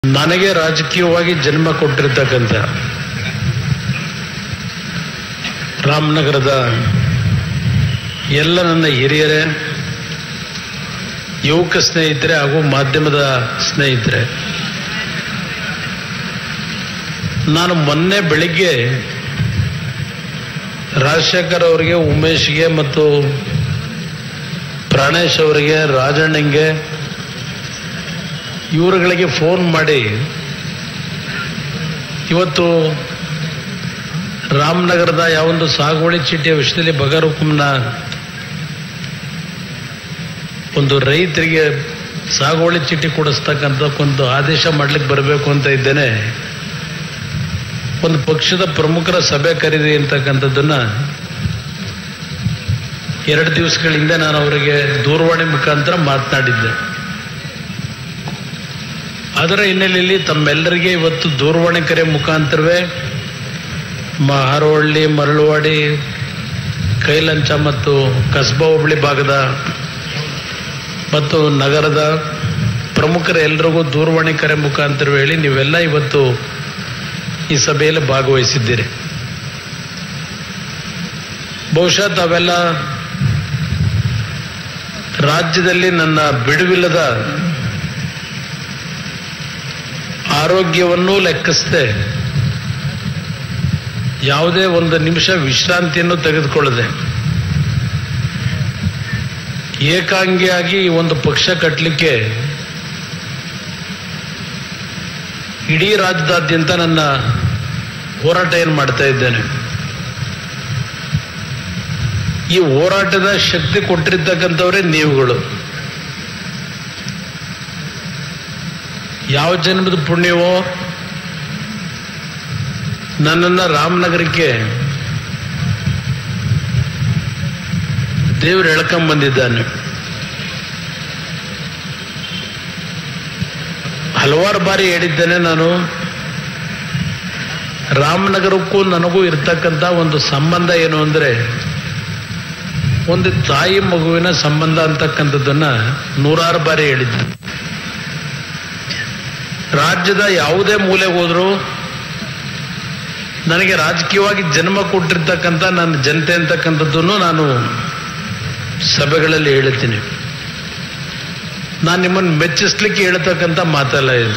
ನನಗೆ ರಾಜಕೀಯವಾಗಿ ಜನ್ಮ ಕೊಟ್ಟಿರ್ತಕ್ಕಂಥ ರಾಮನಗರದ ಎಲ್ಲ ನನ್ನ ಹಿರಿಯರೇ ಯುವಕ ಸ್ನೇಹಿತರೆ ಹಾಗೂ ಮಾಧ್ಯಮದ ಸ್ನೇಹಿತರೆ ನಾನು ಮೊನ್ನೆ ಬೆಳಿಗ್ಗೆ ರಾಜಶೇಖರ್ ಅವರಿಗೆ ಉಮೇಶ್ಗೆ ಮತ್ತು ಪ್ರಾಣೇಶ್ ಅವರಿಗೆ ರಾಜಣ್ಣಂಗೆ ಇವರುಗಳಿಗೆ ಫೋನ್ ಮಾಡಿ ಇವತ್ತು ರಾಮನಗರದ ಯಾವೊಂದು ಸಾಗುವಳಿ ಚೀಟಿಯ ವಿಷಯದಲ್ಲಿ ಬಗರುಕುಂನ ಒಂದು ರೈತರಿಗೆ ಸಾಗುವಳಿ ಚೀಟಿ ಕೊಡಿಸ್ತಕ್ಕಂಥ ಒಂದು ಆದೇಶ ಮಾಡ್ಲಿಕ್ಕೆ ಬರಬೇಕು ಅಂತ ಇದ್ದೇನೆ ಒಂದು ಪಕ್ಷದ ಪ್ರಮುಖರ ಸಭೆ ಕರೀರಿ ಅಂತಕ್ಕಂಥದ್ದನ್ನ ಎರಡು ದಿವಸಗಳ ಹಿಂದೆ ನಾನು ಅವರಿಗೆ ದೂರವಾಣಿ ಮುಖಾಂತರ ಮಾತನಾಡಿದ್ದೆ ಅದರ ಹಿನ್ನೆಲೆಯಲ್ಲಿ ತಮ್ಮೆಲ್ಲರಿಗೆ ಇವತ್ತು ದೂರವಾಣಿ ಕರೆ ಮುಖಾಂತರವೇ ಮಹಾರವಳ್ಳಿ ಮರಳುವಾಡಿ ಕೈಲಂಚ ಮತ್ತು ಕಸ್ಬಾ ಹೋಬಳಿ ಭಾಗದ ಮತ್ತು ನಗರದ ಪ್ರಮುಖರ ಎಲ್ರಿಗೂ ದೂರವಾಣಿ ಕರೆ ಮುಖಾಂತರ ಹೇಳಿ ನೀವೆಲ್ಲ ಇವತ್ತು ಈ ಸಭೆಯಲ್ಲಿ ಭಾಗವಹಿಸಿದ್ದೀರಿ ಬಹುಶಃ ತಾವೆಲ್ಲ ರಾಜ್ಯದಲ್ಲಿ ನನ್ನ ಬಿಡುವಿಲ್ಲದ ಆರೋಗ್ಯವನ್ನೂ ಲೆಕ್ಕಿಸದೆ ಯಾವುದೇ ಒಂದು ನಿಮಿಷ ವಿಶ್ರಾಂತಿಯನ್ನು ತೆಗೆದುಕೊಳ್ಳದೆ ಏಕಾಂಗಿಯಾಗಿ ಈ ಒಂದು ಪಕ್ಷ ಕಟ್ಟಲಿಕ್ಕೆ ಇಡೀ ರಾಜ್ಯದಾದ್ಯಂತ ನನ್ನ ಹೋರಾಟ ಏನು ಮಾಡ್ತಾ ಇದ್ದೇನೆ ಈ ಹೋರಾಟದ ಶಕ್ತಿ ಕೊಟ್ಟಿರ್ತಕ್ಕಂಥವರೇ ನೀವುಗಳು ಯಾವ ಜನ್ಮದ ಪುಣ್ಯವೋ ನನ್ನನ್ನ ರಾಮನಗರಕ್ಕೆ ದೇವರು ಎಳ್ಕೊಂಡ್ ಬಂದಿದ್ದಾನೆ ಹಲವಾರು ಬಾರಿ ಹೇಳಿದ್ದೇನೆ ನಾನು ರಾಮನಗರಕ್ಕೂ ನನಗೂ ಇರ್ತಕ್ಕಂಥ ಒಂದು ಸಂಬಂಧ ಏನು ಅಂದ್ರೆ ಒಂದು ತಾಯಿ ಮಗುವಿನ ಸಂಬಂಧ ಅಂತಕ್ಕಂಥದ್ದನ್ನ ನೂರಾರು ಬಾರಿ ಹೇಳಿದ್ದೆ ರಾಜ್ಯದ ಯಾವುದೇ ಮೂಲೆಗೆ ಹೋದ್ರು ನನಗೆ ರಾಜಕೀಯವಾಗಿ ಜನ್ಮ ಕೊಟ್ಟಿರ್ತಕ್ಕಂಥ ನನ್ನ ಜನತೆ ಅಂತಕ್ಕಂಥದ್ದನ್ನು ನಾನು ಸಭೆಗಳಲ್ಲಿ ಹೇಳ್ತೀನಿ ನಾನು ನಿಮ್ಮನ್ನು ಮೆಚ್ಚಿಸ್ಲಿಕ್ಕೆ ಹೇಳ್ತಕ್ಕಂಥ ಮಾತಲ್ಲ ಇದು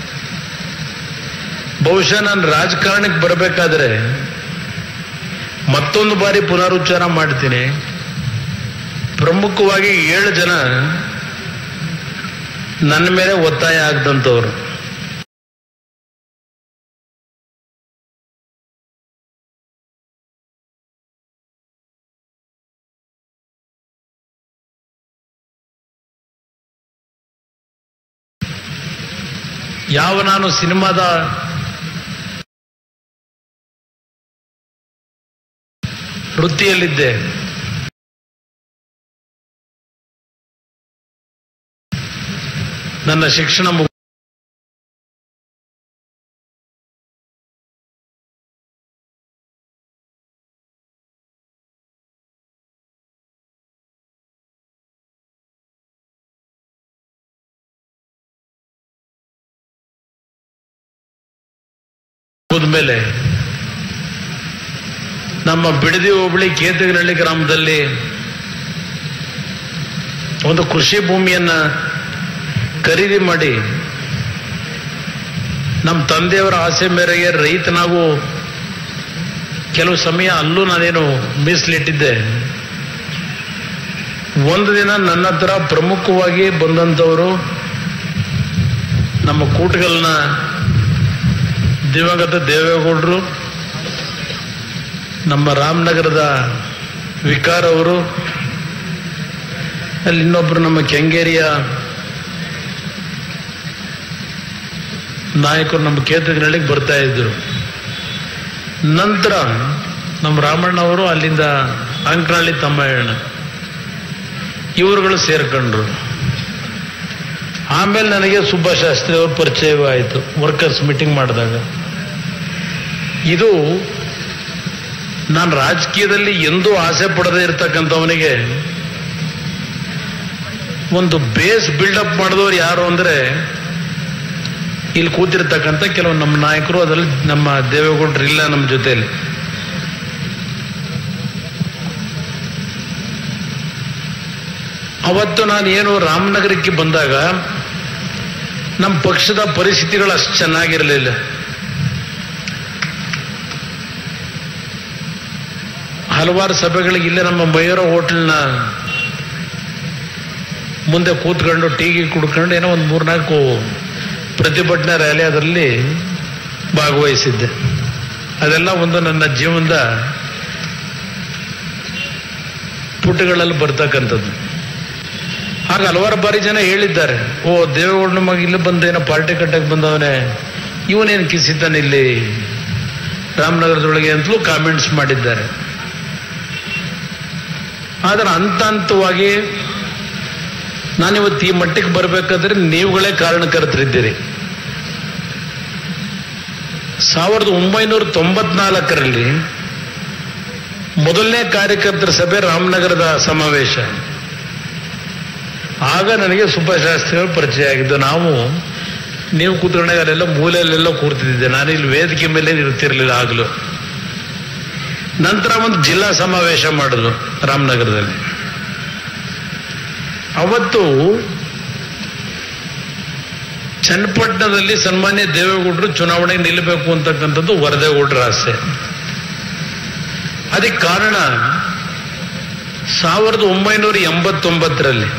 ಬಹುಶಃ ನಾನು ರಾಜಕಾರಣಕ್ಕೆ ಬರಬೇಕಾದ್ರೆ ಮತ್ತೊಂದು ಬಾರಿ ಪುನರುಚ್ಚಾರ ಮಾಡ್ತೀನಿ ಪ್ರಮುಖವಾಗಿ ಏಳು ಜನ ನನ್ನ ಮೇಲೆ ಒತ್ತಾಯ ಆಗದಂಥವ್ರು ಯಾವ ನಾನು ಸಿನಿಮಾದ ವೃತ್ತಿಯಲ್ಲಿದ್ದೆ ನನ್ನ ಶಿಕ್ಷಣ ಮು- ಹೋದ್ಮೇಲೆ ನಮ್ಮ ಬಿಡದಿ ಹೋಬಳಿ ಕೇತಗನಹಳ್ಳಿ ಗ್ರಾಮದಲ್ಲಿ ಒಂದು ಕೃಷಿ ಭೂಮಿಯನ್ನ ಖರೀದಿ ಮಾಡಿ ನಮ್ಮ ತಂದೆಯವರ ಆಸೆ ಮೇರೆಗೆ ರೈತನಾಗೂ ಕೆಲವು ಸಮಯ ಅಲ್ಲೂ ನಾನೇನು ಮೀಸಲಿಟ್ಟಿದ್ದೆ ಒಂದು ದಿನ ನನ್ನ ಹತ್ರ ಪ್ರಮುಖವಾಗಿ ಬಂದಂಥವರು ನಮ್ಮ ಕೂಟಗಳನ್ನ ದಿವಂಗತ ದೇವೇಗೌಡರು ನಮ್ಮ ರಾಮನಗರದ ವಿಕಾರ್ ಅವರು ಅಲ್ಲಿ ಇನ್ನೊಬ್ರು ನಮ್ಮ ಕೆಂಗೇರಿಯ ನಾಯಕರು ನಮ್ಮ ಕೇತಗನಹಳ್ಳಿಗೆ ಬರ್ತಾ ಇದ್ರು ನಂತರ ನಮ್ಮ ರಾಮಣ್ಣ ಅವರು ಅಲ್ಲಿಂದ ಅಂಕನಹಳ್ಳಿ ತಮ್ಮಯ್ಯಣ್ಣ ಇವರುಗಳು ಸೇರ್ಕೊಂಡ್ರು ಆಮೇಲೆ ನನಗೆ ಸುಬ್ಬಶಾಸ್ತ್ರಿ ಅವ್ರ ಪರಿಚಯವಾಯಿತು ವರ್ಕರ್ಸ್ ಮೀಟಿಂಗ್ ಮಾಡಿದಾಗ ಇದು ನಾನು ರಾಜಕೀಯದಲ್ಲಿ ಎಂದೂ ಆಸೆ ಪಡದೇ ಇರತಕ್ಕಂಥವನಿಗೆ ಒಂದು ಬೇಸ್ ಬಿಲ್ಡಪ್ ಮಾಡಿದವರು ಯಾರು ಅಂದ್ರೆ ಇಲ್ಲಿ ಕೂತಿರ್ತಕ್ಕಂಥ ಕೆಲವು ನಮ್ಮ ನಾಯಕರು ಅದರಲ್ಲಿ ನಮ್ಮ ದೇವೇಗೌಡರು ಇಲ್ಲ ನಮ್ಮ ಜೊತೆಯಲ್ಲಿ ಅವತ್ತು ನಾನು ಏನು ರಾಮನಗರಕ್ಕೆ ಬಂದಾಗ ನಮ್ಮ ಪಕ್ಷದ ಪರಿಸ್ಥಿತಿಗಳು ಅಷ್ಟು ಚೆನ್ನಾಗಿರಲಿಲ್ಲ ಹಲವಾರು ಸಭೆಗಳಿಗೆ ಇಲ್ಲೇ ನಮ್ಮ ಮಯೂರ ಹೋಟೆಲ್ನ ಮುಂದೆ ಕೂತ್ಕೊಂಡು ಟೀಗಿ ಕುಡ್ಕೊಂಡು ಏನೋ ಒಂದು ಮೂರ್ನಾಲ್ಕು ಪ್ರತಿಭಟನೆ ರ್ಯಾಲಿ ಅದರಲ್ಲಿ ಭಾಗವಹಿಸಿದ್ದೆ ಅದೆಲ್ಲ ಒಂದು ನನ್ನ ಜೀವನದ ಪುಟಗಳಲ್ಲಿ ಬರ್ತಕ್ಕಂಥದ್ದು ಆಗ ಹಲವಾರು ಬಾರಿ ಜನ ಹೇಳಿದ್ದಾರೆ ಓ ದೇವೇಗೌಡನ ಮಗ ಇಲ್ಲಿ ಬಂದೇನೋ ಪಾರ್ಟಿ ಕಟ್ಟಕ್ಕೆ ಬಂದವನೇ ಇವನೇನು ಕಿಸಿತಾನೆ ಇಲ್ಲಿ ರಾಮನಗರದೊಳಗೆ ಅಂತಲೂ ಕಾಮೆಂಟ್ಸ್ ಮಾಡಿದ್ದಾರೆ ಆದರೆ ಹಂತ ಹಂತವಾಗಿ ನಾನಿವತ್ತು ಈ ಮಟ್ಟಿಗೆ ಬರಬೇಕಾದ್ರೆ ನೀವುಗಳೇ ಕಾರಣಕರ್ತರಿದ್ದೀರಿ ಸಾವಿರದ ಒಂಬೈನೂರ ತೊಂಬತ್ನಾಲ್ಕರಲ್ಲಿ ಮೊದಲನೇ ಕಾರ್ಯಕರ್ತರ ಸಭೆ ರಾಮನಗರದ ಸಮಾವೇಶ ಆಗ ನನಗೆ ಸುಬ್ಬಶಾಸ್ತ್ರಿಗಳು ಪರಿಚಯ ಆಗಿದ್ದು ನಾವು ನೀವು ಕೂತ್ಕೊಂಡಾಗ ಅಲ್ಲೆಲ್ಲ ಮೂಲೆಯಲ್ಲೆಲ್ಲ ಕೂರ್ತಿದ್ದೆ ನಾನು ಇಲ್ಲಿ ವೇದಿಕೆ ಮೇಲೆ ಇರ್ತಿರ್ಲಿಲ್ಲ ಆಗಲು ನಂತರ ಒಂದು ಜಿಲ್ಲಾ ಸಮಾವೇಶ ಮಾಡಿದ್ರು ರಾಮನಗರದಲ್ಲಿ ಅವತ್ತು ಚನ್ನಪಟ್ಟಣದಲ್ಲಿ ಸನ್ಮಾನ್ಯ ದೇವೇಗೌಡರು ಚುನಾವಣೆಗೆ ನಿಲ್ಲಬೇಕು ಅಂತಕ್ಕಂಥದ್ದು ವರದೇಗೌಡರ ಆಸೆ ಅದಕ್ಕೆ ಕಾರಣ ಸಾವಿರದ ಒಂಬೈನೂರ ಎಂಬತ್ತೊಂಬತ್ತರಲ್ಲಿ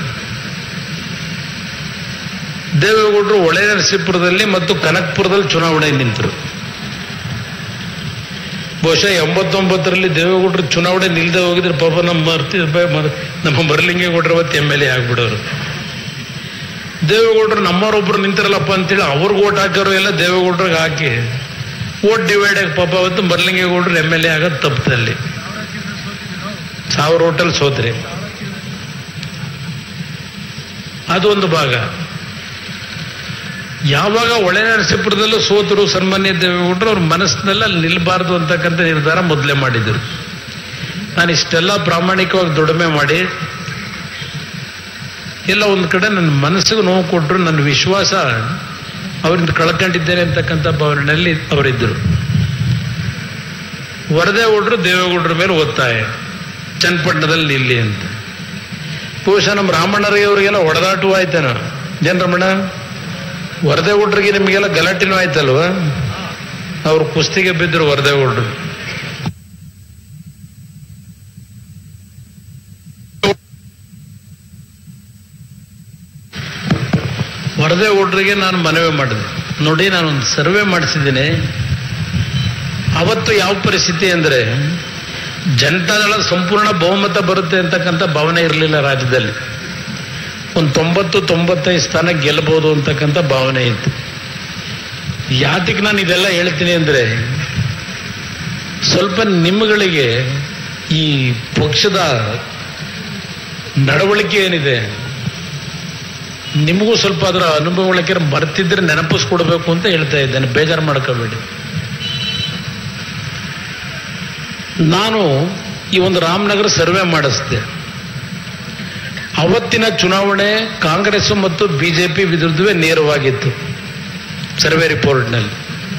ದೇವೇಗೌಡರು ಒಳೆ ನರಸೀಪುರದಲ್ಲಿ ಮತ್ತು ಕನಕ್ಪುರದಲ್ಲಿ ಚುನಾವಣೆ ನಿಂತರು ಬಹುಶಃ ಎಂಬತ್ತೊಂಬತ್ತರಲ್ಲಿ ದೇವೇಗೌಡರು ಚುನಾವಣೆ ನಿಲ್ದೆ ಹೋಗಿದ್ರೆ ಪಾಪ ನಮ್ಮ ಮರ್ತಿ ಮರ್- ನಮ್ಮ ಮರಲಿಂಗೇಗೌಡರು ಅವತ್ತು ಎಮ್ ಎಲ್ ಎ ಆಗ್ಬಿಡೋರು ದೇವೇಗೌಡರು ನಮ್ಮವರೊಬ್ರು ನಿಂತಿರಲ್ಲಪ್ಪ ಅಂತೇಳಿ ಅವ್ರಿಗೆ ಓಟ್ ಹಾಕೋರು ಎಲ್ಲ ದೇವೇಗೌಡರಿಗೆ ಹಾಕಿ ಓಟ್ ಡಿವೈಡ್ ಆಗಿ ಪಾಪ ಅವತ್ತು ಮರಲಿಂಗೇಗೌಡರು ಎಮ್ ಎಲ್ ಎ ಆಗೋದು ತಪ್ಪದಲ್ಲಿ ಸಾವಿರ ಓಟಲ್ಲಿ ಸೋತ್ರಿ ಅದೊಂದು ಭಾಗ ಯಾವಾಗ ಒಳೆ ನರಸೀಪುರದಲ್ಲೂ ಸೋತರು ಸನ್ಮಾನ್ಯ ದೇವೇಗೌಡರು ಅವ್ರ ಮನಸ್ಸಿನಲ್ಲಿ ಅಲ್ಲಿ ನಿಲ್ಲಬಾರ್ದು ಅಂತಕ್ಕಂಥ ನಿರ್ಧಾರ ಮೊದಲೇ ಮಾಡಿದರು ನಾನು ಇಷ್ಟೆಲ್ಲ ಪ್ರಾಮಾಣಿಕವಾಗಿ ದುಡಿಮೆ ಮಾಡಿ ಎಲ್ಲ ಒಂದು ಕಡೆ ನನ್ನ ಮನಸ್ಸಿಗೆ ನೋವು ಕೊಟ್ಟರು ನನ್ನ ವಿಶ್ವಾಸ ಅವರಿಂದ ಕಳ್ಕೊಂಡಿದ್ದೇನೆ ಅಂತಕ್ಕಂಥ ಭಾವನೆಯಲ್ಲಿ ಅವರಿದ್ದರು ವರದೇಗೌಡರು ದೇವೇಗೌಡರ ಮೇಲೆ ಒತ್ತಾಯ ಚನ್ನಪಟ್ಟಣದಲ್ಲಿ ನಿಲ್ಲಿ ಅಂತ ಬಹುಶಃ ನಮ್ಮ ರಾಮಣ್ಣರಯ್ಯವರಿಗೆಲ್ಲ ಹೊಡೆದಾಟವೂ ಆಯ್ತೇನೋ ಜನ್ರಮಣ ವರದೇಗೌಡ್ರಿಗೆ ನಿಮಗೆಲ್ಲ ಗಲಾಟೆನೂ ಆಯ್ತಲ್ವ ಅವ್ರು ಕುಸ್ತಿಗೆ ಬಿದ್ದರು ವರದೇಗೌಡ್ರು ವರದೇಗೌಡ್ರಿಗೆ ನಾನು ಮನವಿ ಮಾಡಿದೆ ನೋಡಿ ನಾನೊಂದು ಸರ್ವೆ ಮಾಡಿಸಿದ್ದೀನಿ ಅವತ್ತು ಯಾವ ಪರಿಸ್ಥಿತಿ ಅಂದರೆ ಜನತಾದಳ ಸಂಪೂರ್ಣ ಬಹುಮತ ಬರುತ್ತೆ ಅಂತಕ್ಕಂಥ ಭಾವನೆ ಇರಲಿಲ್ಲ ರಾಜ್ಯದಲ್ಲಿ ಒಂದು ತೊಂಬತ್ತು ತೊಂಬತ್ತೈದು ಸ್ಥಾನ ಗೆಲ್ಲಬಹುದು ಅಂತಕ್ಕಂಥ ಭಾವನೆ ಇತ್ತು ಯಾತಕ್ಕೆ ನಾನು ಇದೆಲ್ಲ ಹೇಳ್ತೀನಿ ಅಂದರೆ ಸ್ವಲ್ಪ ನಿಮ್ಮಗಳಿಗೆ ಈ ಪಕ್ಷದ ನಡವಳಿಕೆ ಏನಿದೆ ನಿಮಗೂ ಸ್ವಲ್ಪ ಅದರ ಅನುಭವಗಳಿಗೆ ಮರ್ತಿದ್ರೆ ನೆನಪಿಸ್ಕೊಡ್ಬೇಕು ಅಂತ ಹೇಳ್ತಾ ಇದ್ದೇನೆ ಬೇಜಾರು ಮಾಡ್ಕೋಬೇಡಿ ನಾನು ಈ ಒಂದು ರಾಮನಗರ ಸರ್ವೆ ಮಾಡಿಸಿದೆ ಅವತ್ತಿನ ಚುನಾವಣೆ ಕಾಂಗ್ರೆಸ್ ಮತ್ತು ಬಿಜೆಪಿ ವಿರುದ್ಧವೇ ನೇರವಾಗಿತ್ತು ಸರ್ವೆ ರಿಪೋರ್ಟ್ನಲ್ಲಿ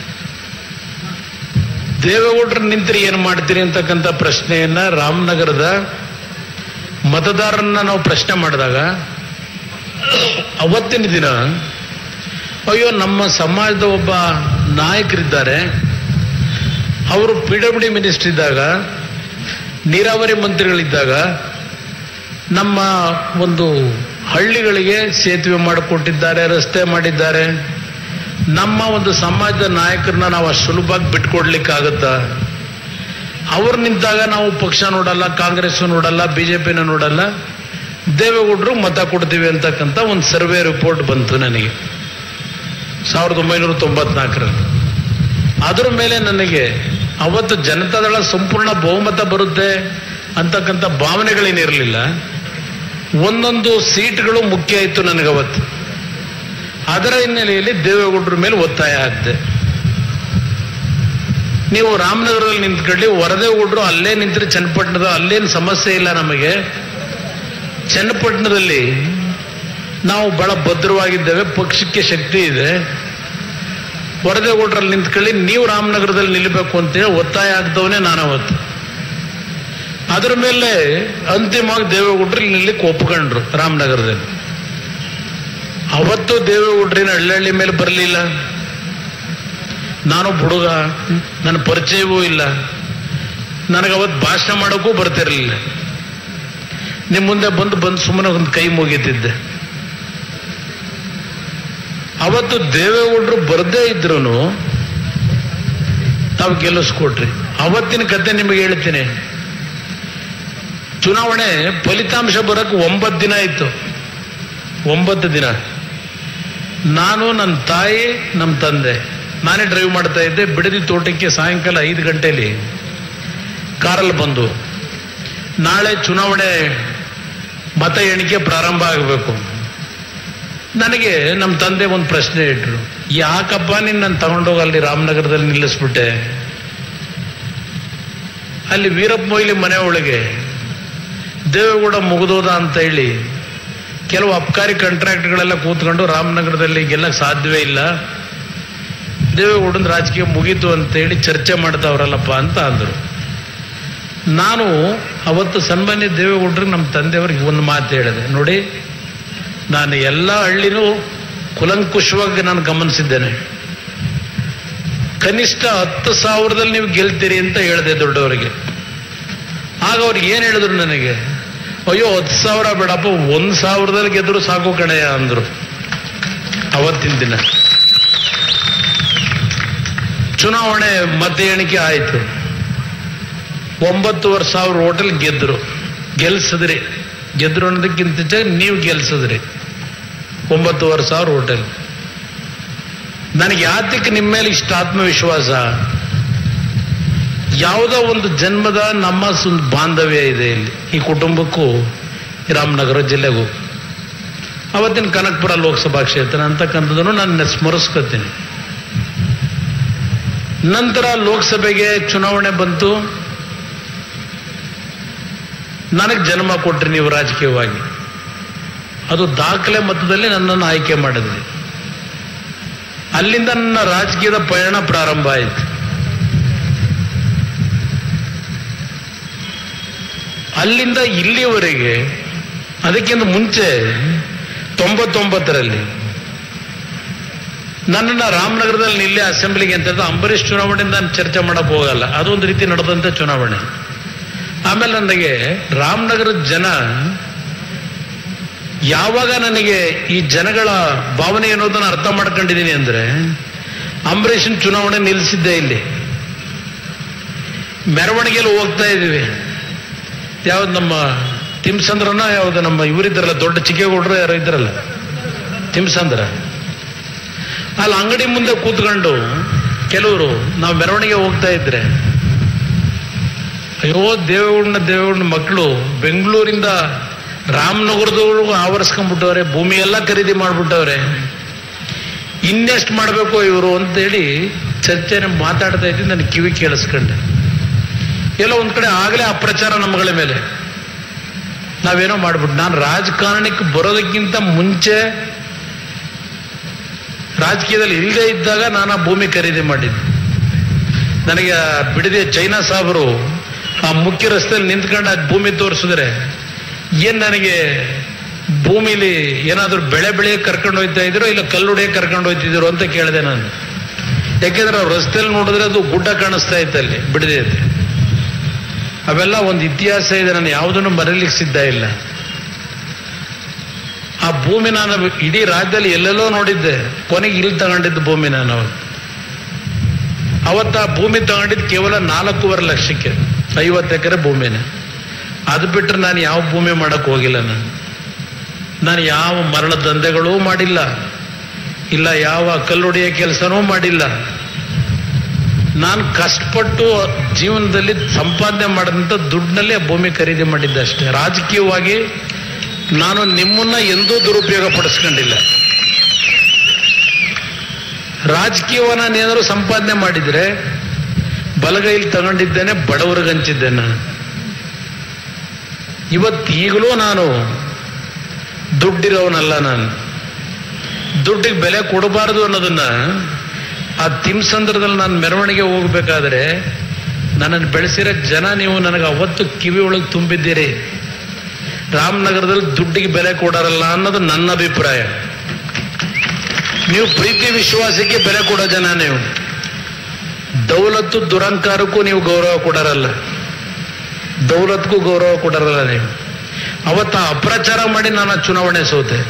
ದೇವೇಗೌಡರು ನಿಂತರೆ ಏನು ಮಾಡ್ತೀರಿ ಅಂತಕ್ಕಂಥ ಪ್ರಶ್ನೆಯನ್ನ ರಾಮನಗರದ ಮತದಾರರನ್ನ ನಾವು ಪ್ರಶ್ನೆ ಮಾಡಿದಾಗ ಅವತ್ತಿನ ದಿನ ಅಯ್ಯೋ ನಮ್ಮ ಸಮಾಜದ ಒಬ್ಬ ನಾಯಕರಿದ್ದಾರೆ ಅವರು ಪಿ ಡಬ್ಲ್ಯೂ ಡಿ ಮಿನಿಸ್ಟರ್ ಇದ್ದಾಗ ನೀರಾವರಿ ಮಂತ್ರಿಗಳಿದ್ದಾಗ ನಮ್ಮ ಒಂದು ಹಳ್ಳಿಗಳಿಗೆ ಸೇತುವೆ ಮಾಡಿಕೊಟ್ಟಿದ್ದಾರೆ ರಸ್ತೆ ಮಾಡಿದ್ದಾರೆ ನಮ್ಮ ಒಂದು ಸಮಾಜದ ನಾಯಕರನ್ನ ನಾವು ಅಷ್ಟು ಸುಲಭವಾಗಿ ಬಿಟ್ಕೊಡ್ಲಿಕ್ಕಾಗತ್ತಾ ಅವ್ರು ನಿಂತಾಗ ನಾವು ಪಕ್ಷ ನೋಡಲ್ಲ ಕಾಂಗ್ರೆಸ್ ನೋಡಲ್ಲ ಬಿಜೆಪಿನ ನೋಡಲ್ಲ ದೇವೇಗೌಡರು ಮತ ಕೊಡ್ತೀವಿ ಅಂತಕ್ಕಂಥ ಒಂದು ಸರ್ವೆ ರಿಪೋರ್ಟ್ ಬಂತು ನನಗೆ ಸಾವಿರದ ಒಂಬೈನೂರ ತೊಂಬತ್ನಾಲ್ಕರಲ್ಲಿ ಅದರ ಮೇಲೆ ನನಗೆ ಅವತ್ತು ಜನತಾದಳ ಸಂಪೂರ್ಣ ಬಹುಮತ ಬರುತ್ತೆ ಅಂತಕ್ಕಂಥ ಭಾವನೆಗಳೇನಿರಲಿಲ್ಲ ಒಂದೊಂದು ಸೀಟ್ಗಳು ಮುಖ್ಯ ಇತ್ತು ನನಗವತ್ತು ಅದರ ಹಿನ್ನೆಲೆಯಲ್ಲಿ ದೇವೇಗೌಡರ ಮೇಲೆ ಒತ್ತಾಯ ಆಗಿದೆ ನೀವು ರಾಮನಗರದಲ್ಲಿ ನಿಂತ್ಕೊಳ್ಳಿ ವರದೇಗೌಡರು ಅಲ್ಲೇ ನಿಂತರೆ ಚನ್ನಪಟ್ಟಣದ ಅಲ್ಲೇನು ಸಮಸ್ಯೆ ಇಲ್ಲ ನಮಗೆ ಚನ್ನಪಟ್ಟಣದಲ್ಲಿ ನಾವು ಬಹಳ ಭದ್ರವಾಗಿದ್ದೇವೆ ಪಕ್ಷಕ್ಕೆ ಶಕ್ತಿ ಇದೆ ವರದೇಗೌಡರಲ್ಲಿ ನಿಂತ್ಕೊಳ್ಳಿ ನೀವು ರಾಮನಗರದಲ್ಲಿ ನಿಲ್ಲಬೇಕು ಅಂತೇಳಿ ಒತ್ತಾಯ ಆಗ್ದವನೇ ನಾನು ಅವತ್ತು ಅದರ ಮೇಲೆ ಅಂತಿಮವಾಗಿ ದೇವೇಗೌಡರು ಇಲ್ಲಿ ನಿಲ್ಲಕ್ಕೆ ಒಪ್ಕೊಂಡ್ರು ರಾಮನಗರದಲ್ಲಿ ಅವತ್ತು ದೇವೇಗೌಡ್ರಿನ ಹಳ್ಳಿ ಮೇಲೆ ಬರಲಿಲ್ಲ ನಾನು ಹುಡುಗ ನನ್ನ ಪರಿಚಯವೂ ಇಲ್ಲ ನನಗೆ ಅವತ್ತು ಭಾಷಣ ಮಾಡೋಕ್ಕೂ ಬರ್ತಿರಲಿಲ್ಲ ನಿಮ್ಮ ಮುಂದೆ ಬಂದು ಬಂದು ಸುಮ್ಮನೆ ಒಂದು ಕೈ ಮುಗಿತಿದ್ದೆ ಅವತ್ತು ದೇವೇಗೌಡರು ಬರದೇ ಇದ್ರು ತಾವು ಗೆಲ್ಲಿಸ್ಕೊಟ್ರಿ ಅವತ್ತಿನ ಕತೆ ನಿಮಗೆ ಹೇಳ್ತೀನಿ ಚುನಾವಣೆ ಫಲಿತಾಂಶ ಬರಕ್ಕೆ ಒಂಬತ್ತು ದಿನ ಆಯ್ತು ಒಂಬತ್ತು ದಿನ ನಾನು ನನ್ನ ತಾಯಿ ನಮ್ಮ ತಂದೆ ನಾನೇ ಡ್ರೈವ್ ಮಾಡ್ತಾ ಇದ್ದೆ ಬಿಡದಿ ತೋಟಕ್ಕೆ ಸಾಯಂಕಾಲ ಐದು ಗಂಟೆಲಿ ಕಾರಲ್ಲಿ ಬಂದು ನಾಳೆ ಚುನಾವಣೆ ಮತ ಎಣಿಕೆ ಪ್ರಾರಂಭ ಆಗಬೇಕು ನನಗೆ ನಮ್ಮ ತಂದೆ ಒಂದು ಪ್ರಶ್ನೆ ಇಟ್ರು ಯಾಕಪ್ಪ ನೀನು ನಾನು ತಗೊಂಡೋಗಿ ಅಲ್ಲಿ ರಾಮನಗರದಲ್ಲಿ ನಿಲ್ಲಿಸ್ಬಿಟ್ಟೆ ಅಲ್ಲಿ ವೀರಪ್ಪ ಮೊಯ್ಲಿ ಮನೆ ಒಳಗೆ ದೇವೇಗೌಡ ಮುಗಿದೋದ ಅಂತ ಹೇಳಿ ಕೆಲವು ಅಬ್ಕಾರಿ ಕಾಂಟ್ರಾಕ್ಟ್ಗಳೆಲ್ಲ ಕೂತ್ಕೊಂಡು ರಾಮನಗರದಲ್ಲಿ ಗೆಲ್ಲಕ್ಕೆ ಸಾಧ್ಯವೇ ಇಲ್ಲ ದೇವೇಗೌಡನ ರಾಜಕೀಯ ಮುಗೀತು ಅಂತೇಳಿ ಚರ್ಚೆ ಮಾಡ್ತಾವ್ರಲ್ಲಪ್ಪ ಅಂತ ಅಂದರು ನಾನು ಅವತ್ತು ಸನ್ಮಾನ್ಯ ದೇವೇಗೌಡರಿಗೆ ನಮ್ಮ ತಂದೆಯವ್ರಿಗೆ ಒಂದು ಮಾತು ಹೇಳಿದೆ ನೋಡಿ ನಾನು ಎಲ್ಲ ಹಳ್ಳಿನೂ ಕುಲಂಕುಷವಾಗಿ ನಾನು ಗಮನಿಸಿದ್ದೇನೆ ಕನಿಷ್ಠ ಹತ್ತು ಸಾವಿರದಲ್ಲಿ ನೀವು ಗೆಲ್ತೀರಿ ಅಂತ ಹೇಳಿದೆ ದೊಡ್ಡವರಿಗೆ ಆಗ ಅವ್ರಿಗೆ ಏನು ಹೇಳಿದ್ರು ನನಗೆ ಅಯ್ಯೋ ಹತ್ತು ಸಾವಿರ ಬೇಡಪ್ಪ ಒಂದು ಸಾವಿರದಲ್ಲಿ ಗೆದ್ರು ಸಾಕು ಕಣಯ್ಯ ಅಂದ್ರು ಅವತ್ತಿನ ದಿನ ಚುನಾವಣೆ ಮತ ಎಣಿಕೆ ಆಯಿತು ಒಂಬತ್ತುವರೆ ಸಾವಿರ ಹೋಟೆಲ್ ಗೆದ್ರು ಗೆಲ್ಸಿದ್ರಿ ಗೆದ್ರು ಅನ್ನೋದಕ್ಕಿಂತ ಹೆಚ್ಚಾಗಿ ನೀವು ಗೆಲ್ಸಿದ್ರಿ ಒಂಬತ್ತುವರೆ ಸಾವಿರ ಹೋಟೆಲ್ ನನಗೆ ಯಾತಕ್ಕೆ ನಿಮ್ಮ ಮೇಲೆ ಇಷ್ಟ ಆತ್ಮವಿಶ್ವಾಸ ಯಾವುದೋ ಒಂದು ಜನ್ಮದ ನಮ್ಮ ಒಂದು ಬಾಂಧವ್ಯ ಇದೆ ಇಲ್ಲಿ ಈ ಕುಟುಂಬಕ್ಕೂ ಈ ರಾಮನಗರ ಜಿಲ್ಲೆಗೂ ಅವತ್ತಿನ ಕನಕಪುರ ಲೋಕಸಭಾ ಕ್ಷೇತ್ರ ಅಂತಕ್ಕಂಥದ್ದನ್ನು ನಾನು ಸ್ಮರಿಸ್ಕೊತೀನಿ ನಂತರ ಲೋಕಸಭೆಗೆ ಚುನಾವಣೆ ಬಂತು ನನಗೆ ಜನ್ಮ ಕೊಟ್ರಿ ನೀವು ರಾಜಕೀಯವಾಗಿ ಅದು ದಾಖಲೆ ಮತದಲ್ಲಿ ನನ್ನನ್ನು ಆಯ್ಕೆ ಮಾಡಿದ್ರಿ ಅಲ್ಲಿಂದ ನನ್ನ ರಾಜಕೀಯದ ಪಯಣ ಪ್ರಾರಂಭ ಆಯಿತು ಅಲ್ಲಿಂದ ಇಲ್ಲಿಯವರೆಗೆ ಅದಕ್ಕಿಂತ ಮುಂಚೆ ತೊಂಬತ್ತೊಂಬತ್ತರಲ್ಲಿ ನನ್ನನ್ನು ರಾಮನಗರದಲ್ಲಿ ನಿಲ್ಲಿ ಅಸೆಂಬ್ಲಿಗೆ ಅಂತ ಹೇಳಿದ್ರೆ ಅಂಬರೀಷ್ ಚುನಾವಣೆಯಿಂದ ನಾನು ಚರ್ಚೆ ಮಾಡಕ್ ಹೋಗಲ್ಲ ಅದೊಂದು ರೀತಿ ನಡೆದಂತ ಚುನಾವಣೆ ಆಮೇಲೆ ನನಗೆ ರಾಮನಗರದ ಜನ ಯಾವಾಗ ನನಗೆ ಈ ಜನಗಳ ಭಾವನೆ ಅನ್ನೋದನ್ನ ಅರ್ಥ ಮಾಡ್ಕೊಂಡಿದ್ದೀನಿ ಅಂದ್ರೆ ಅಂಬರೀಷನ್ ಚುನಾವಣೆ ನಿಲ್ಲಿಸಿದ್ದೆ ಇಲ್ಲಿ ಮೆರವಣಿಗೆಯಲ್ಲಿ ಹೋಗ್ತಾ ಇದ್ದೀವಿ ಯಾವ್ದು ನಮ್ಮ ತಿಮ್ಸಂದ್ರನ ಯಾವ್ದು ನಮ್ಮ ಇವರಿದ್ದಾರಲ್ಲ ದೊಡ್ಡ ಚಿಕ್ಕೇಗೌಡರು ಯಾರೋ ಇದ್ದಾರಲ್ಲ ತಿಮ್ಸಂದ್ರ ಅಲ್ಲಿ ಅಂಗಡಿ ಮುಂದೆ ಕೂತ್ಕೊಂಡು ಕೆಲವರು ನಾವು ಮೆರವಣಿಗೆ ಹೋಗ್ತಾ ಇದ್ರೆ ಅಯ್ಯೋ ದೇವೇಗೌಡನ ದೇವೇಗೌಡನ ಮಕ್ಕಳು ಬೆಂಗಳೂರಿಂದ ರಾಮನಗರದವ್ರಿಗೂ ಆವರಿಸ್ಕೊಂಡ್ಬಿಟ್ಟವ್ರೆ ಭೂಮಿ ಎಲ್ಲ ಖರೀದಿ ಮಾಡ್ಬಿಟ್ಟವ್ರೆ ಇನ್ನೆಷ್ಟು ಮಾಡಬೇಕು ಇವರು ಅಂತೇಳಿ ಚರ್ಚೆನ ಮಾತಾಡ್ತಾ ಇದ್ದೀನಿ ನನ್ನ ಕಿವಿ ಕೇಳಿಸ್ಕೊಂಡೆ ಎಲ್ಲ ಒಂದ್ ಕಡೆ ಆಗಲೇ ಅಪ್ರಚಾರ ನಮ್ಮಗಳ ಮೇಲೆ ನಾವೇನೋ ಮಾಡ್ಬಿಟ್ಟು ನಾನು ರಾಜಕಾರಣಕ್ಕೆ ಬರೋದಕ್ಕಿಂತ ಮುಂಚೆ ರಾಜಕೀಯದಲ್ಲಿ ಇಲ್ಲದೆ ಇದ್ದಾಗ ನಾನು ಆ ಭೂಮಿ ಖರೀದಿ ಮಾಡಿದ್ದೆ ನನಗೆ ಆ ಬಿಡದೆ ಚೈನಾ ಸಾಹೇಬರು ಆ ಮುಖ್ಯ ರಸ್ತೆಯಲ್ಲಿ ನಿಂತ್ಕೊಂಡು ಆ ಭೂಮಿ ತೋರಿಸಿದ್ರೆ ಏನ್ ನನಗೆ ಭೂಮಿಲಿ ಏನಾದ್ರೂ ಬೆಳೆ ಬೆಳೆಯ ಕರ್ಕೊಂಡು ಹೋಗ್ತಾ ಇದ್ರು ಇಲ್ಲ ಕಲ್ಲು ಹೊಡೆಯಕ್ಕೆ ಕರ್ಕೊಂಡು ಹೋಗ್ತಿದ್ರು ಅಂತ ಕೇಳಿದೆ ನಾನು ಯಾಕೆಂದ್ರೆ ಅವ್ರು ರಸ್ತೆಯಲ್ಲಿ ನೋಡಿದ್ರೆ ಅದು ಗುಡ್ಡ ಕಾಣಿಸ್ತಾ ಇತ್ತು ಅಲ್ಲಿ ಬಿಡದೆ ಅವೆಲ್ಲ ಒಂದು ಇತಿಹಾಸ ಇದೆ ನಾನು ಯಾವುದನ್ನು ಮರೀಲಿಕ್ಕೆ ಸಿದ್ಧ ಇಲ್ಲ ಆ ಭೂಮಿ ನಾನು ಇಡೀ ರಾಜ್ಯದಲ್ಲಿ ಎಲ್ಲೆಲ್ಲೋ ನೋಡಿದ್ದೆ ಕೊನೆಗೆ ಇಲ್ಲಿ ತಗೊಂಡಿದ್ದು ಭೂಮಿ ನಾನು ಅವತ್ತು ಅವತ್ತು ಆ ಭೂಮಿ ತಗೊಂಡಿದ್ದು ಕೇವಲ ನಾಲ್ಕೂವರೆ ಲಕ್ಷಕ್ಕೆ ಐವತ್ತು ಎಕರೆ ಭೂಮಿನ ಅದು ಬಿಟ್ಟರೆ ನಾನು ಯಾವ ಭೂಮಿ ಮಾಡಕ್ ಹೋಗಿಲ್ಲ ನಾನು ನಾನು ಯಾವ ಮರಳ ದಂಧೆಗಳೂ ಮಾಡಿಲ್ಲ ಇಲ್ಲ ಯಾವ ಕಲ್ಲುಡಿಯ ಕೆಲಸನೂ ಮಾಡಿಲ್ಲ ನಾನು ಕಷ್ಟಪಟ್ಟು ಜೀವನದಲ್ಲಿ ಸಂಪಾದನೆ ಮಾಡಿದಂಥ ದುಡ್ಡಿನಲ್ಲಿ ಆ ಭೂಮಿ ಖರೀದಿ ಮಾಡಿದ್ದೆ ಅಷ್ಟೇ ರಾಜಕೀಯವಾಗಿ ನಾನು ನಿಮ್ಮನ್ನ ಎಂದೂ ದುರುಪಯೋಗ ಪಡಿಸ್ಕೊಂಡಿಲ್ಲ ರಾಜಕೀಯವನ್ನ ನಾನೇನಾದ್ರು ಸಂಪಾದನೆ ಮಾಡಿದ್ರೆ ಬಲಗೈಲಿ ತಗೊಂಡಿದ್ದೇನೆ ಬಡವರಿಗೆ ಹಂಚಿದ್ದೆ ನಾನು ಇವತ್ತೀಗಲೂ ನಾನು ದುಡ್ಡಿರೋವನಲ್ಲ ನಾನು ದುಡ್ಡಿಗೆ ಬೆಲೆ ಕೊಡಬಾರದು ಅನ್ನೋದನ್ನ ಆ ತಿಮ್ಸಂದ್ರದಲ್ಲಿ ನಾನು ಮೆರವಣಿಗೆ ಹೋಗ್ಬೇಕಾದ್ರೆ ನನ್ನನ್ನು ಬೆಳೆಸಿರೋ ಜನ ನೀವು ನನಗೆ ಅವತ್ತು ಕಿವಿ ಒಳಗೆ ತುಂಬಿದ್ದೀರಿ ರಾಮನಗರದಲ್ಲಿ ದುಡ್ಡಿಗೆ ಬೆಲೆ ಕೊಡಾರಲ್ಲ ಅನ್ನೋದು ನನ್ನ ಅಭಿಪ್ರಾಯ ನೀವು ಪ್ರೀತಿ ವಿಶ್ವಾಸಕ್ಕೆ ಬೆಲೆ ಕೊಡೋ ಜನ ನೀವು ದೌಲತ್ತು ದುರಂಕಾರಕ್ಕೂ ನೀವು ಗೌರವ ಕೊಡಾರಲ್ಲ ದೌಲತ್ಗೂ ಗೌರವ ಕೊಡಾರಲ್ಲ ನೀವು ಅವತ್ತ ಅಪ್ರಚಾರ ಮಾಡಿ ನಾನು ಆ ಚುನಾವಣೆ ಸೋತೆ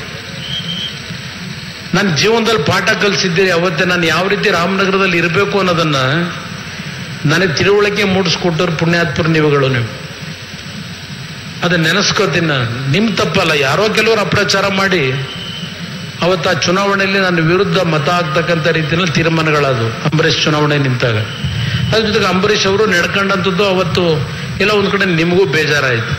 ನನ್ನ ಜೀವನದಲ್ಲಿ ಪಾಠ ಕಲಿಸಿದ್ದೀರಿ ಅವತ್ತೇ ನಾನು ಯಾವ ರೀತಿ ರಾಮನಗರದಲ್ಲಿ ಇರಬೇಕು ಅನ್ನೋದನ್ನ ನನಗೆ ತಿಳುವಳಿಕೆ ಮೂಡಿಸ್ಕೊಟ್ಟವ್ರು ಪುಣ್ಯಾತ್ಮರು ನೀವುಗಳು ನೀವು ಅದನ್ನ ನೆನೆಸ್ಕೋತೀನಿ ನಾನು ನಿಮ್ಮ ತಪ್ಪಲ್ಲ ಯಾರೋ ಕೆಲವರು ಅಪ್ರಚಾರ ಮಾಡಿ ಅವತ್ತು ಆ ಚುನಾವಣೆಯಲ್ಲಿ ನನ್ನ ವಿರುದ್ಧ ಮತ ಆಗ್ತಕ್ಕಂಥ ರೀತಿಯಲ್ಲಿ ತೀರ್ಮಾನಗಳದು ಅಂಬರೀಷ್ ಚುನಾವಣೆ ನಿಂತಾಗ ಅದ್ರ ಜೊತೆಗೆ ಅಂಬರೀಷ್ ಅವರು ನಡ್ಕೊಂಡಂಥದ್ದು ಅವತ್ತು ಎಲ್ಲ ಒಂದ್ ಕಡೆ ನಿಮಗೂ ಬೇಜಾರಾಯಿತು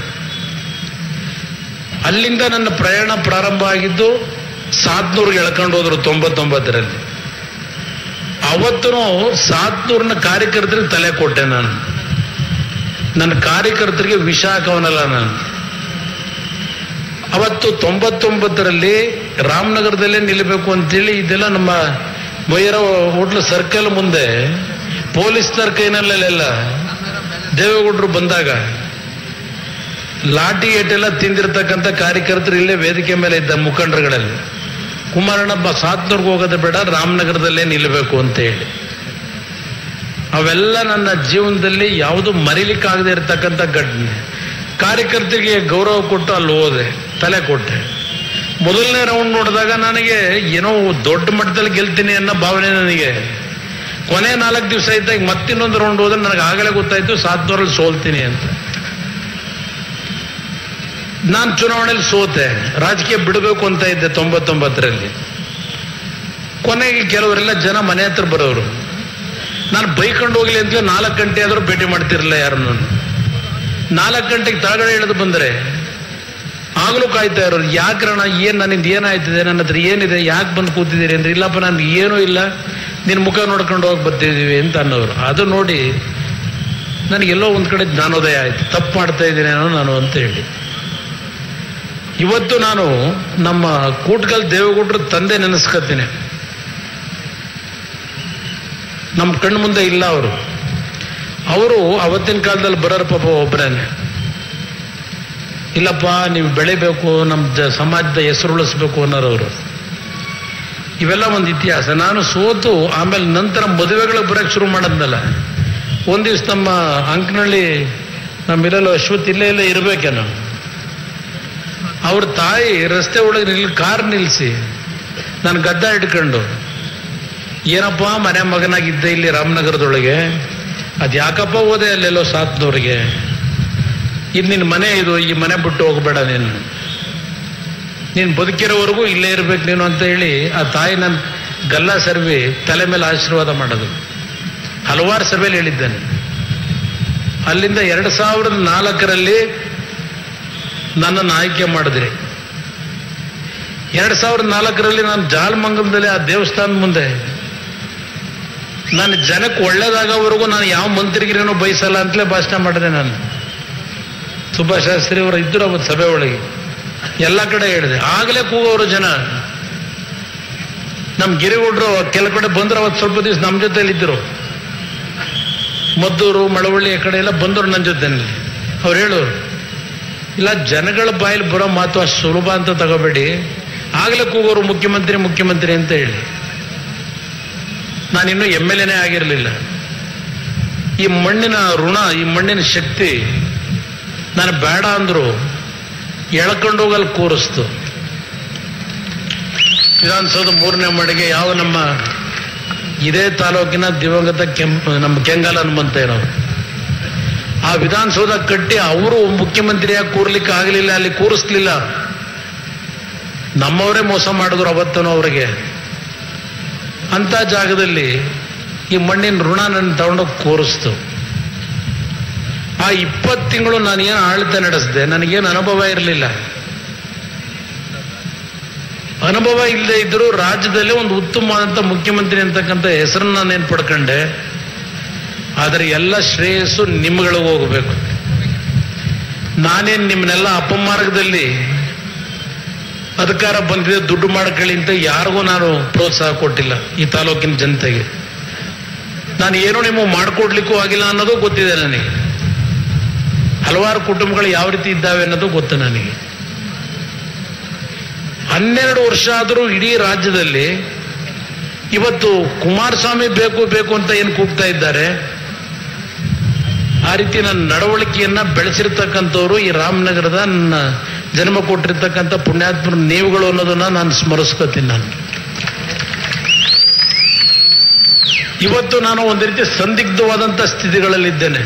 ಅಲ್ಲಿಂದ ನನ್ನ ಪ್ರಯಾಣ ಪ್ರಾರಂಭ ಆಗಿದ್ದು ಸಾತ್ನೂರ್ಗೆ ಎಳ್ಕೊಂಡು ಹೋದ್ರು ತೊಂಬತ್ತೊಂಬತ್ತರಲ್ಲಿ ಅವತ್ತು ಸಾತ್ನೂರಿನ ಕಾರ್ಯಕರ್ತರಿಗೆ ತಲೆ ಕೊಟ್ಟೆ ನಾನು ನನ್ನ ಕಾರ್ಯಕರ್ತರಿಗೆ ವಿಷ ಹಾಕವನಲ್ಲ ನಾನು ಅವತ್ತು ತೊಂಬತ್ತೊಂಬತ್ತರಲ್ಲಿ ರಾಮನಗರದಲ್ಲೇ ನಿಲ್ಲಬೇಕು ಅಂತೇಳಿ ಇದೆಲ್ಲ ನಮ್ಮ ಭೈರವ ಹೋಟ್ಲು ಸರ್ಕಲ್ ಮುಂದೆ ಪೊಲೀಸ್ನರ ಕೈನಲ್ಲೆಲ್ಲ ದೇವೇಗೌಡರು ಬಂದಾಗ ಲಾಠಿ ಏಟೆಲ್ಲ ತಿಂದಿರ್ತಕ್ಕಂಥ ಕಾರ್ಯಕರ್ತರು ಇಲ್ಲೇ ವೇದಿಕೆ ಮೇಲೆ ಇದ್ದ ಮುಖಂಡರುಗಳಲ್ಲಿ ಕುಮಾರಣ್ಣಬ್ಬ ಸಾತ್ನೂರ್ಗೆ ಹೋಗೋದು ಬೇಡ ರಾಮನಗರದಲ್ಲೇ ನಿಲ್ಲಬೇಕು ಅಂತ ಹೇಳಿ ಅವೆಲ್ಲ ನನ್ನ ಜೀವನದಲ್ಲಿ ಯಾವುದು ಮರಿಲಿಕ್ಕಾಗದೇ ಇರತಕ್ಕಂಥ ಘಟನೆ ಕಾರ್ಯಕರ್ತರಿಗೆ ಗೌರವ ಕೊಟ್ಟು ಅಲ್ಲಿ ಹೋದೆ ತಲೆ ಕೊಟ್ಟೆ ಮೊದಲನೇ ರೌಂಡ್ ನೋಡಿದಾಗ ನನಗೆ ಏನೋ ದೊಡ್ಡ ಮಟ್ಟದಲ್ಲಿ ಗೆಲ್ತೀನಿ ಅನ್ನೋ ಭಾವನೆ ನನಗೆ ಕೊನೆ ನಾಲ್ಕು ದಿವಸ ಇದ್ದಾಗ ಮತ್ತಿನ್ನೊಂದು ರೌಂಡ್ ಹೋದ್ರೆ ನನಗೆ ಆಗಲೇ ಗೊತ್ತಾಯ್ತು ಸಾತ್ನೂರಲ್ಲಿ ಸೋಲ್ತೀನಿ ಅಂತ ನಾನು ಚುನಾವಣೆಯಲ್ಲಿ ಸೋತೆ ರಾಜಕೀಯ ಬಿಡಬೇಕು ಅಂತ ಇದ್ದೆ ತೊಂಬತ್ತೊಂಬತ್ತರಲ್ಲಿ ಕೊನೆಗೆ ಕೆಲವರೆಲ್ಲ ಜನ ಮನೆ ಹತ್ರ ಬರೋರು ನಾನು ಬೈಕೊಂಡು ಹೋಗ್ಲಿ ಅಂತಲೇ ನಾಲ್ಕು ಗಂಟೆ ಆದರೂ ಭೇಟಿ ಮಾಡ್ತಿರಲಿಲ್ಲ ಯಾರನ್ನು ನಾಲ್ಕು ಗಂಟೆಗೆ ತಳಗಡೆ ಇಳಿದು ಬಂದರೆ ಆಗಲೂ ಕಾಯ್ತಾ ಇರೋರು ಯಾಕ್ರಣ ಏನು ನನ್ನಿಂದ ಏನಾಯ್ತಿದೆ ನನ್ನ ಹತ್ರ ಏನಿದೆ ಯಾಕೆ ಬಂದು ಕೂತಿದ್ದೀರಿ ಅಂದ್ರೆ ಇಲ್ಲಪ್ಪ ನನ್ಗೆ ಏನೂ ಇಲ್ಲ ನಿನ್ನ ಮುಖ ನೋಡ್ಕೊಂಡು ಹೋಗಿ ಬರ್ತಿದ್ದೀವಿ ಅಂತ ಅನ್ನೋರು ಅದು ನೋಡಿ ನನಗೆಲ್ಲೋ ಒಂದು ಕಡೆ ಜ್ಞಾನೋದಯ ಆಯ್ತು ತಪ್ಪು ಮಾಡ್ತಾ ಇದ್ದೀನೇನೋ ನಾನು ಅಂತ ಹೇಳಿ ಇವತ್ತು ನಾನು ನಮ್ಮ ಕೂಟ್ಕಲ್ ದೇವೇಗೌಡರ ತಂದೆ ನೆನೆಸ್ಕೊತೀನಿ ನಮ್ಮ ಕಣ್ಣು ಮುಂದೆ ಇಲ್ಲ ಅವರು ಅವರು ಅವತ್ತಿನ ಕಾಲದಲ್ಲಿ ಬರೋರು ಪಾಪ ಒಬ್ಬರೇನೆ ಇಲ್ಲಪ್ಪ ನೀವು ಬೆಳಿಬೇಕು ನಮ್ಮ ಜ- ಸಮಾಜದ ಹೆಸರು ಉಳಿಸ್ಬೇಕು ಅನ್ನೋರವರು ಇವೆಲ್ಲ ಒಂದು ಇತಿಹಾಸ ನಾನು ಸೋತು ಆಮೇಲೆ ನಂತರ ಮದುವೆಗಳು ಬರೋಕ್ಕೆ ಶುರು ಮಾಡೋದ್ನಲ್ಲ ಒಂದು ದಿವಸ ನಮ್ಮ ಅಂಕನಹಳ್ಳಿ ನಮ್ಮಿರಲು ಅಶ್ವತ್ ಇಲ್ಲೇ ಇಲ್ಲೇ ಇರಬೇಕೇನೋ ಅವ್ರ ತಾಯಿ ರಸ್ತೆ ಒಳಗೆ ನಿಲ್ ಕಾರ್ ನಿಲ್ಲಿಸಿ ನಾನು ಗದ್ದ ಇಟ್ಕೊಂಡು ಏನಪ್ಪ ಮನೆ ಮಗನಾಗಿದ್ದೆ ಇಲ್ಲಿ ರಾಮನಗರದೊಳಗೆ ಅದು ಯಾಕಪ್ಪ ಹೋದೆ ಅಲ್ಲೆಲ್ಲೋ ಸಾತ್ನವ್ರಿಗೆ ಇದು ನಿನ್ನ ಮನೆ ಇದು ಈ ಮನೆ ಬಿಟ್ಟು ಹೋಗಬೇಡ ನೀನು ನೀನು ಬದುಕಿರೋವರೆಗೂ ಇಲ್ಲೇ ಇರ್ಬೇಕು ನೀನು ಅಂತ ಹೇಳಿ ಆ ತಾಯಿ ನನ್ನ ಗಲ್ಲ ಸರ್ವಿ ತಲೆ ಮೇಲೆ ಆಶೀರ್ವಾದ ಮಾಡೋದು ಹಲವಾರು ಸಭೆಯಲ್ಲಿ ಹೇಳಿದ್ದೇನೆ ಅಲ್ಲಿಂದ ಎರಡು ಸಾವಿರದ ನಾಲ್ಕರಲ್ಲಿ ನನ್ನನ್ನು ಆಯ್ಕೆ ಮಾಡಿದ್ರಿ ಎರಡ್ ಸಾವಿರದ ನಾಲ್ಕರಲ್ಲಿ ನಾನು ಜಾಲಮಂಗಲದಲ್ಲಿ ಆ ದೇವಸ್ಥಾನದ ಮುಂದೆ ನಾನು ಜನಕ್ಕೆ ಒಳ್ಳೇದಾಗೋವರೆಗೂ ನಾನು ಯಾವ ಮಂತ್ರಿಗಿರೇನೋ ಬಯಸಲ್ಲ ಅಂತಲೇ ಭಾಷಣ ಮಾಡಿದೆ ನಾನು ಸುಭಾಷ್ ಶಾಸ್ತ್ರಿ ಅವರು ಇದ್ರು ಅವತ್ತು ಸಭೆ ಒಳಗೆ ಎಲ್ಲ ಕಡೆ ಹೇಳಿದೆ ಆಗಲೇ ಕೂಗೋರು ಜನ ನಮ್ಮ ಗಿರಿಗೌಡರು ಕೆಲ ಕಡೆ ಬಂದ್ರು ಅವತ್ತು ಸ್ವಲ್ಪ ದಿವಸ ನಮ್ಮ ಜೊತೆಲಿ ಇದ್ರು ಮದ್ದೂರು ಮಳವಳ್ಳಿ ಆ ಕಡೆ ಎಲ್ಲ ಬಂದರು ನನ್ನ ಜೊತೆನಲ್ಲಿ ಅವ್ರು ಹೇಳೋರು ಇಲ್ಲ ಜನಗಳ ಬಾಯಲ್ಲಿ ಬರೋ ಮಾತು ಅಷ್ಟು ಸುಲಭ ಅಂತ ತಗೋಬೇಡಿ ಆಗ್ಲೇ ಕೂಗೋರು ಮುಖ್ಯಮಂತ್ರಿ ಮುಖ್ಯಮಂತ್ರಿ ಅಂತ ಹೇಳಿ ನಾನಿನ್ನೂ ಎಮ್ ಎಲ್ ಎನೇ ಆಗಿರಲಿಲ್ಲ ಈ ಮಣ್ಣಿನ ಋಣ ಈ ಮಣ್ಣಿನ ಶಕ್ತಿ ನಾನು ಬೇಡ ಅಂದ್ರು ಎಳ್ಕೊಂಡು ಹೋಗಲ್ಲಿ ಕೂರಿಸ್ತು ವಿಧಾನಸೌಧ ಮೂರನೇ ಮಡಿಗೆ ಯಾವ ನಮ್ಮ ಇದೇ ತಾಲೂಕಿನ ದಿವಂಗತ ಕೆಂಪ ನಮ್ಮ ಕೆಂಗಲ್ ಹನುಮಂತಯ್ಯನವರು ಆ ವಿಧಾನಸೌಧ ಕಟ್ಟಿ ಅವರು ಮುಖ್ಯಮಂತ್ರಿಯಾಗಿ ಕೂರ್ಲಿಕ್ಕೆ ಆಗಲಿಲ್ಲ ಅಲ್ಲಿ ಕೂರಿಸ್ಲಿಲ್ಲ ನಮ್ಮವರೇ ಮೋಸ ಮಾಡಿದ್ರು ಅವತ್ತನು ಅವರಿಗೆ ಅಂತ ಜಾಗದಲ್ಲಿ ಈ ಮಣ್ಣಿನ ಋಣ ನನ್ನ ತಗೊಂಡೋಗಿ ಕೂರಿಸ್ತು ಆ ಇಪ್ಪತ್ತು ತಿಂಗಳು ನಾನು ಏನು ಆಳ್ತ ನಡೆಸಿದೆ ನನಗೇನು ಅನುಭವ ಇರಲಿಲ್ಲ ಅನುಭವ ಇಲ್ಲದೆ ಇದ್ರೂ ರಾಜ್ಯದಲ್ಲಿ ಒಂದು ಉತ್ತಮವಾದಂಥ ಮುಖ್ಯಮಂತ್ರಿ ಅಂತಕ್ಕಂಥ ಹೆಸರನ್ನ ನಾನೇನು ಪಡ್ಕೊಂಡೆ ಆದರೆ ಎಲ್ಲ ಶ್ರೇಯಸ್ಸು ನಿಮ್ಗಳಿಗೆ ಹೋಗಬೇಕು ನಾನೇನು ನಿಮ್ಮನ್ನೆಲ್ಲ ಅಪಮಾರ್ಗದಲ್ಲಿ ಅಧಿಕಾರ ಬಂದಿದೆ ದುಡ್ಡು ಮಾಡ್ಕೊಳ್ಳಿ ಅಂತ ಯಾರಿಗೂ ನಾನು ಪ್ರೋತ್ಸಾಹ ಕೊಟ್ಟಿಲ್ಲ ಈ ತಾಲೂಕಿನ ಜನತೆಗೆ ನಾನು ಏನೂ ನಿಮಗೆ ಮಾಡಿಕೊಡ್ಲಿಕ್ಕೂ ಆಗಿಲ್ಲ ಅನ್ನೋದು ಗೊತ್ತಿದೆ ನನಗೆ ಹಲವಾರು ಕುಟುಂಬಗಳು ಯಾವ ರೀತಿ ಇದ್ದಾವೆ ಅನ್ನೋದು ಗೊತ್ತು ನನಗೆ ಹನ್ನೆರಡು ವರ್ಷ ಆದರೂ ಇಡೀ ರಾಜ್ಯದಲ್ಲಿ ಇವತ್ತು ಕುಮಾರಸ್ವಾಮಿ ಬೇಕು ಬೇಕು ಅಂತ ಏನು ಕೂಗ್ತಾ ಇದ್ದಾರೆ ಆ ರೀತಿ ನನ್ನ ನಡವಳಿಕೆಯನ್ನ ಬೆಳೆಸಿರ್ತಕ್ಕಂಥವ್ರು ಈ ರಾಮನಗರದ ನನ್ನ ಜನ್ಮ ಕೊಟ್ಟಿರ್ತಕ್ಕಂಥ ಪುಣ್ಯಾತ್ಮರು ನೀವುಗಳು ಅನ್ನೋದನ್ನ ನಾನು ಸ್ಮರಿಸ್ಕೋತೀನಿ ನಾನು ಇವತ್ತು ನಾನು ಒಂದು ರೀತಿ ಸಂದಿಗ್ಧವಾದಂಥ ಸ್ಥಿತಿಗಳಲ್ಲಿದ್ದೇನೆ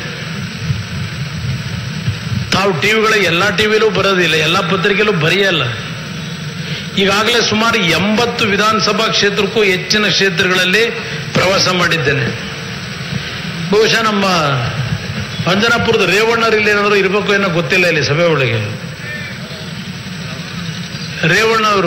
ತಾವು ಟಿವಿಗಳ ಎಲ್ಲ ಟಿವಿಲೂ ಬರೋದಿಲ್ಲ ಎಲ್ಲ ಪತ್ರಿಕೆಲೂ ಬರೆಯಲ್ಲ ಈಗಾಗಲೇ ಸುಮಾರು ಎಂಬತ್ತು ವಿಧಾನಸಭಾ ಕ್ಷೇತ್ರಕ್ಕೂ ಹೆಚ್ಚಿನ ಕ್ಷೇತ್ರಗಳಲ್ಲಿ ಪ್ರವಾಸ ಮಾಡಿದ್ದೇನೆ ಬಹುಶಃ ನಮ್ಮ ಅಂಜನಾಪುರದ ರೇವಣ್ಣರು ಇಲ್ಲಿ ಏನಾದ್ರು ಇರಬೇಕು ಏನೋ ಗೊತ್ತಿಲ್ಲ ಇಲ್ಲಿ ಸಭೆ ಒಳಗೆ ರೇವಣ್ಣ ಅವರು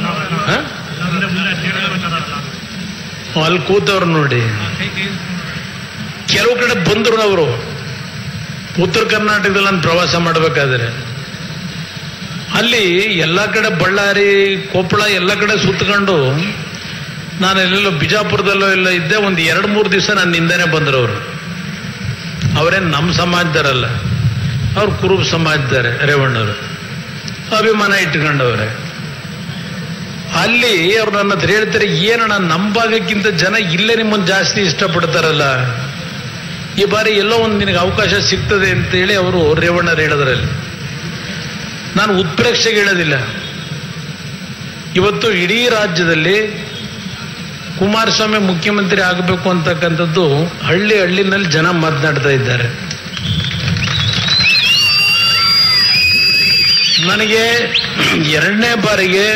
ಅಲ್ಲಿ ಕೂತವ್ರು ನೋಡಿ ಕೆಲವು ಕಡೆ ಬಂದ್ರು ಅವರು ಉತ್ತರ ಕರ್ನಾಟಕದಲ್ಲಿ ನಾನು ಪ್ರವಾಸ ಮಾಡಬೇಕಾದ್ರೆ ಅಲ್ಲಿ ಎಲ್ಲ ಕಡೆ ಬಳ್ಳಾರಿ ಕೊಪ್ಪಳ ಎಲ್ಲ ಕಡೆ ಸುತ್ತಕೊಂಡು ನಾನು ಎಲ್ಲೆಲ್ಲೋ ಬಿಜಾಪುರದಲ್ಲೋ ಎಲ್ಲ ಇದ್ದೆ ಒಂದು ಎರಡು ಮೂರು ದಿವಸ ನನ್ನ ಹಿಂದೆನೆ ಬಂದರು ಅವರು ಅವರೇನು ನಮ್ಮ ಸಮಾಜದರಲ್ಲ ಅವ್ರು ಕುರುಬ ಸಮಾಜದಾರೆ ರೇವಣ್ಣವರು ಅಭಿಮಾನ ಇಟ್ಕೊಂಡವ್ರೆ ಅಲ್ಲಿ ಅವ್ರು ನನ್ನ ಹತ್ರ ಹೇಳ್ತಾರೆ ಏನಣ್ಣ ನಮ್ಮ ಭಾಗಕ್ಕಿಂತ ಜನ ಇಲ್ಲೇ ನಿಮ್ಮನ್ನು ಜಾಸ್ತಿ ಇಷ್ಟಪಡ್ತಾರಲ್ಲ ಈ ಬಾರಿ ಎಲ್ಲೋ ಒಂದು ನಿನಗೆ ಅವಕಾಶ ಸಿಗ್ತದೆ ಅಂತೇಳಿ ಅವರು ರೇವಣ್ಣರು ಹೇಳೋದ್ರಲ್ಲಿ ನಾನು ಉತ್ಪ್ರೇಕ್ಷೆಗೆ ಹೇಳೋದಿಲ್ಲ ಇವತ್ತು ಇಡೀ ರಾಜ್ಯದಲ್ಲಿ ಕುಮಾರಸ್ವಾಮಿ ಮುಖ್ಯಮಂತ್ರಿ ಆಗಬೇಕು ಅಂತಕ್ಕಂಥದ್ದು ಹಳ್ಳಿ ಹಳ್ಳಿನಲ್ಲಿ ಜನ ಮಾತನಾಡ್ತಾ ಇದ್ದಾರೆ ನನಗೆ ಎರಡನೇ ಬಾರಿಗೆ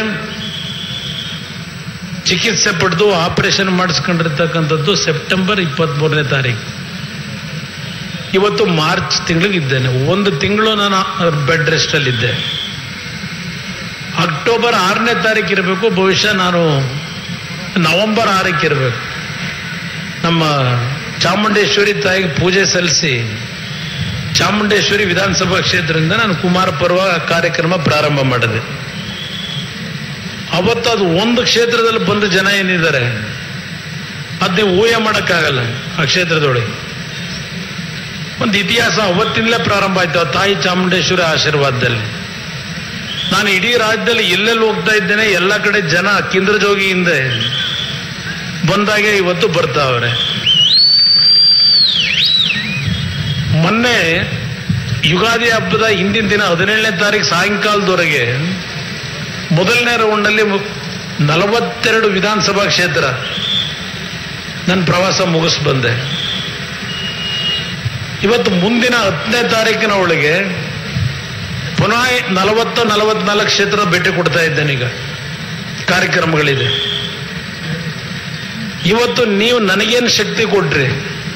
ಚಿಕಿತ್ಸೆ ಪಡೆದು ಆಪರೇಷನ್ ಮಾಡಿಸ್ಕೊಂಡಿರ್ತಕ್ಕಂಥದ್ದು ಸೆಪ್ಟೆಂಬರ್ ಇಪ್ಪತ್ತ್ಮೂರನೇ ತಾರೀಕು ಇವತ್ತು ಮಾರ್ಚ್ ತಿಂಗಳಿಗೆ ಇದ್ದೇನೆ ಒಂದು ತಿಂಗಳು ನಾನು ಬೆಡ್ ರೆಸ್ಟಲ್ಲಿದ್ದೆ ಅಕ್ಟೋಬರ್ ಆರನೇ ತಾರೀಕು ಇರಬೇಕು ಬಹುಶಃ ನಾನು ನವೆಂಬರ್ ಆರಕ್ಕೆ ಇರಬೇಕು ನಮ್ಮ ಚಾಮುಂಡೇಶ್ವರಿ ತಾಯಿಗೆ ಪೂಜೆ ಸಲ್ಲಿಸಿ ಚಾಮುಂಡೇಶ್ವರಿ ವಿಧಾನಸಭಾ ಕ್ಷೇತ್ರದಿಂದ ನಾನು ಕುಮಾರ ಪರ್ವ ಕಾರ್ಯಕ್ರಮ ಪ್ರಾರಂಭ ಮಾಡಿದೆ ಅವತ್ತು ಅದು ಒಂದು ಕ್ಷೇತ್ರದಲ್ಲಿ ಬಂದ ಜನ ಏನಿದ್ದಾರೆ ಅದು ನೀವು ಊಹೆ ಮಾಡೋಕ್ಕಾಗಲ್ಲ ಆ ಕ್ಷೇತ್ರದೊಳಗೆ ಒಂದು ಇತಿಹಾಸ ಅವತ್ತಿನಲ್ಲೇ ಪ್ರಾರಂಭ ಆಯ್ತು ಆ ತಾಯಿ ಚಾಮುಂಡೇಶ್ವರಿ ಆಶೀರ್ವಾದದಲ್ಲಿ ನಾನು ಇಡೀ ರಾಜ್ಯದಲ್ಲಿ ಎಲ್ಲೆಲ್ಲಿ ಹೋಗ್ತಾ ಇದ್ದೇನೆ ಎಲ್ಲ ಕಡೆ ಜನ ಕಿಂದ್ರಜೋಗಿಯಿಂದ ಬಂದಾಗೆ ಇವತ್ತು ಬರ್ತಾವ್ರೆ ಮೊನ್ನೆ ಯುಗಾದಿ ಹಬ್ಬದ ಹಿಂದಿನ ದಿನ ಹದಿನೇಳನೇ ತಾರೀಕು ಸಾಯಂಕಾಲದವರೆಗೆ ಮೊದಲನೇ ರೌಂಡಲ್ಲಿ ನಲವತ್ತೆರಡು ವಿಧಾನಸಭಾ ಕ್ಷೇತ್ರ ನನ್ನ ಪ್ರವಾಸ ಮುಗಿಸ್ ಬಂದೆ ಇವತ್ತು ಮುಂದಿನ ಹತ್ತನೇ ತಾರೀಕಿನ ಒಳಗೆ ಪುನಃ ನಲವತ್ತು ನಲವತ್ನಾಲ್ಕು ಕ್ಷೇತ್ರ ಭೇಟಿ ಕೊಡ್ತಾ ಇದ್ದೇನೆ ಈಗ ಕಾರ್ಯಕ್ರಮಗಳಿದೆ ಇವತ್ತು ನೀವು ನನಗೇನು ಶಕ್ತಿ ಕೊಟ್ರಿ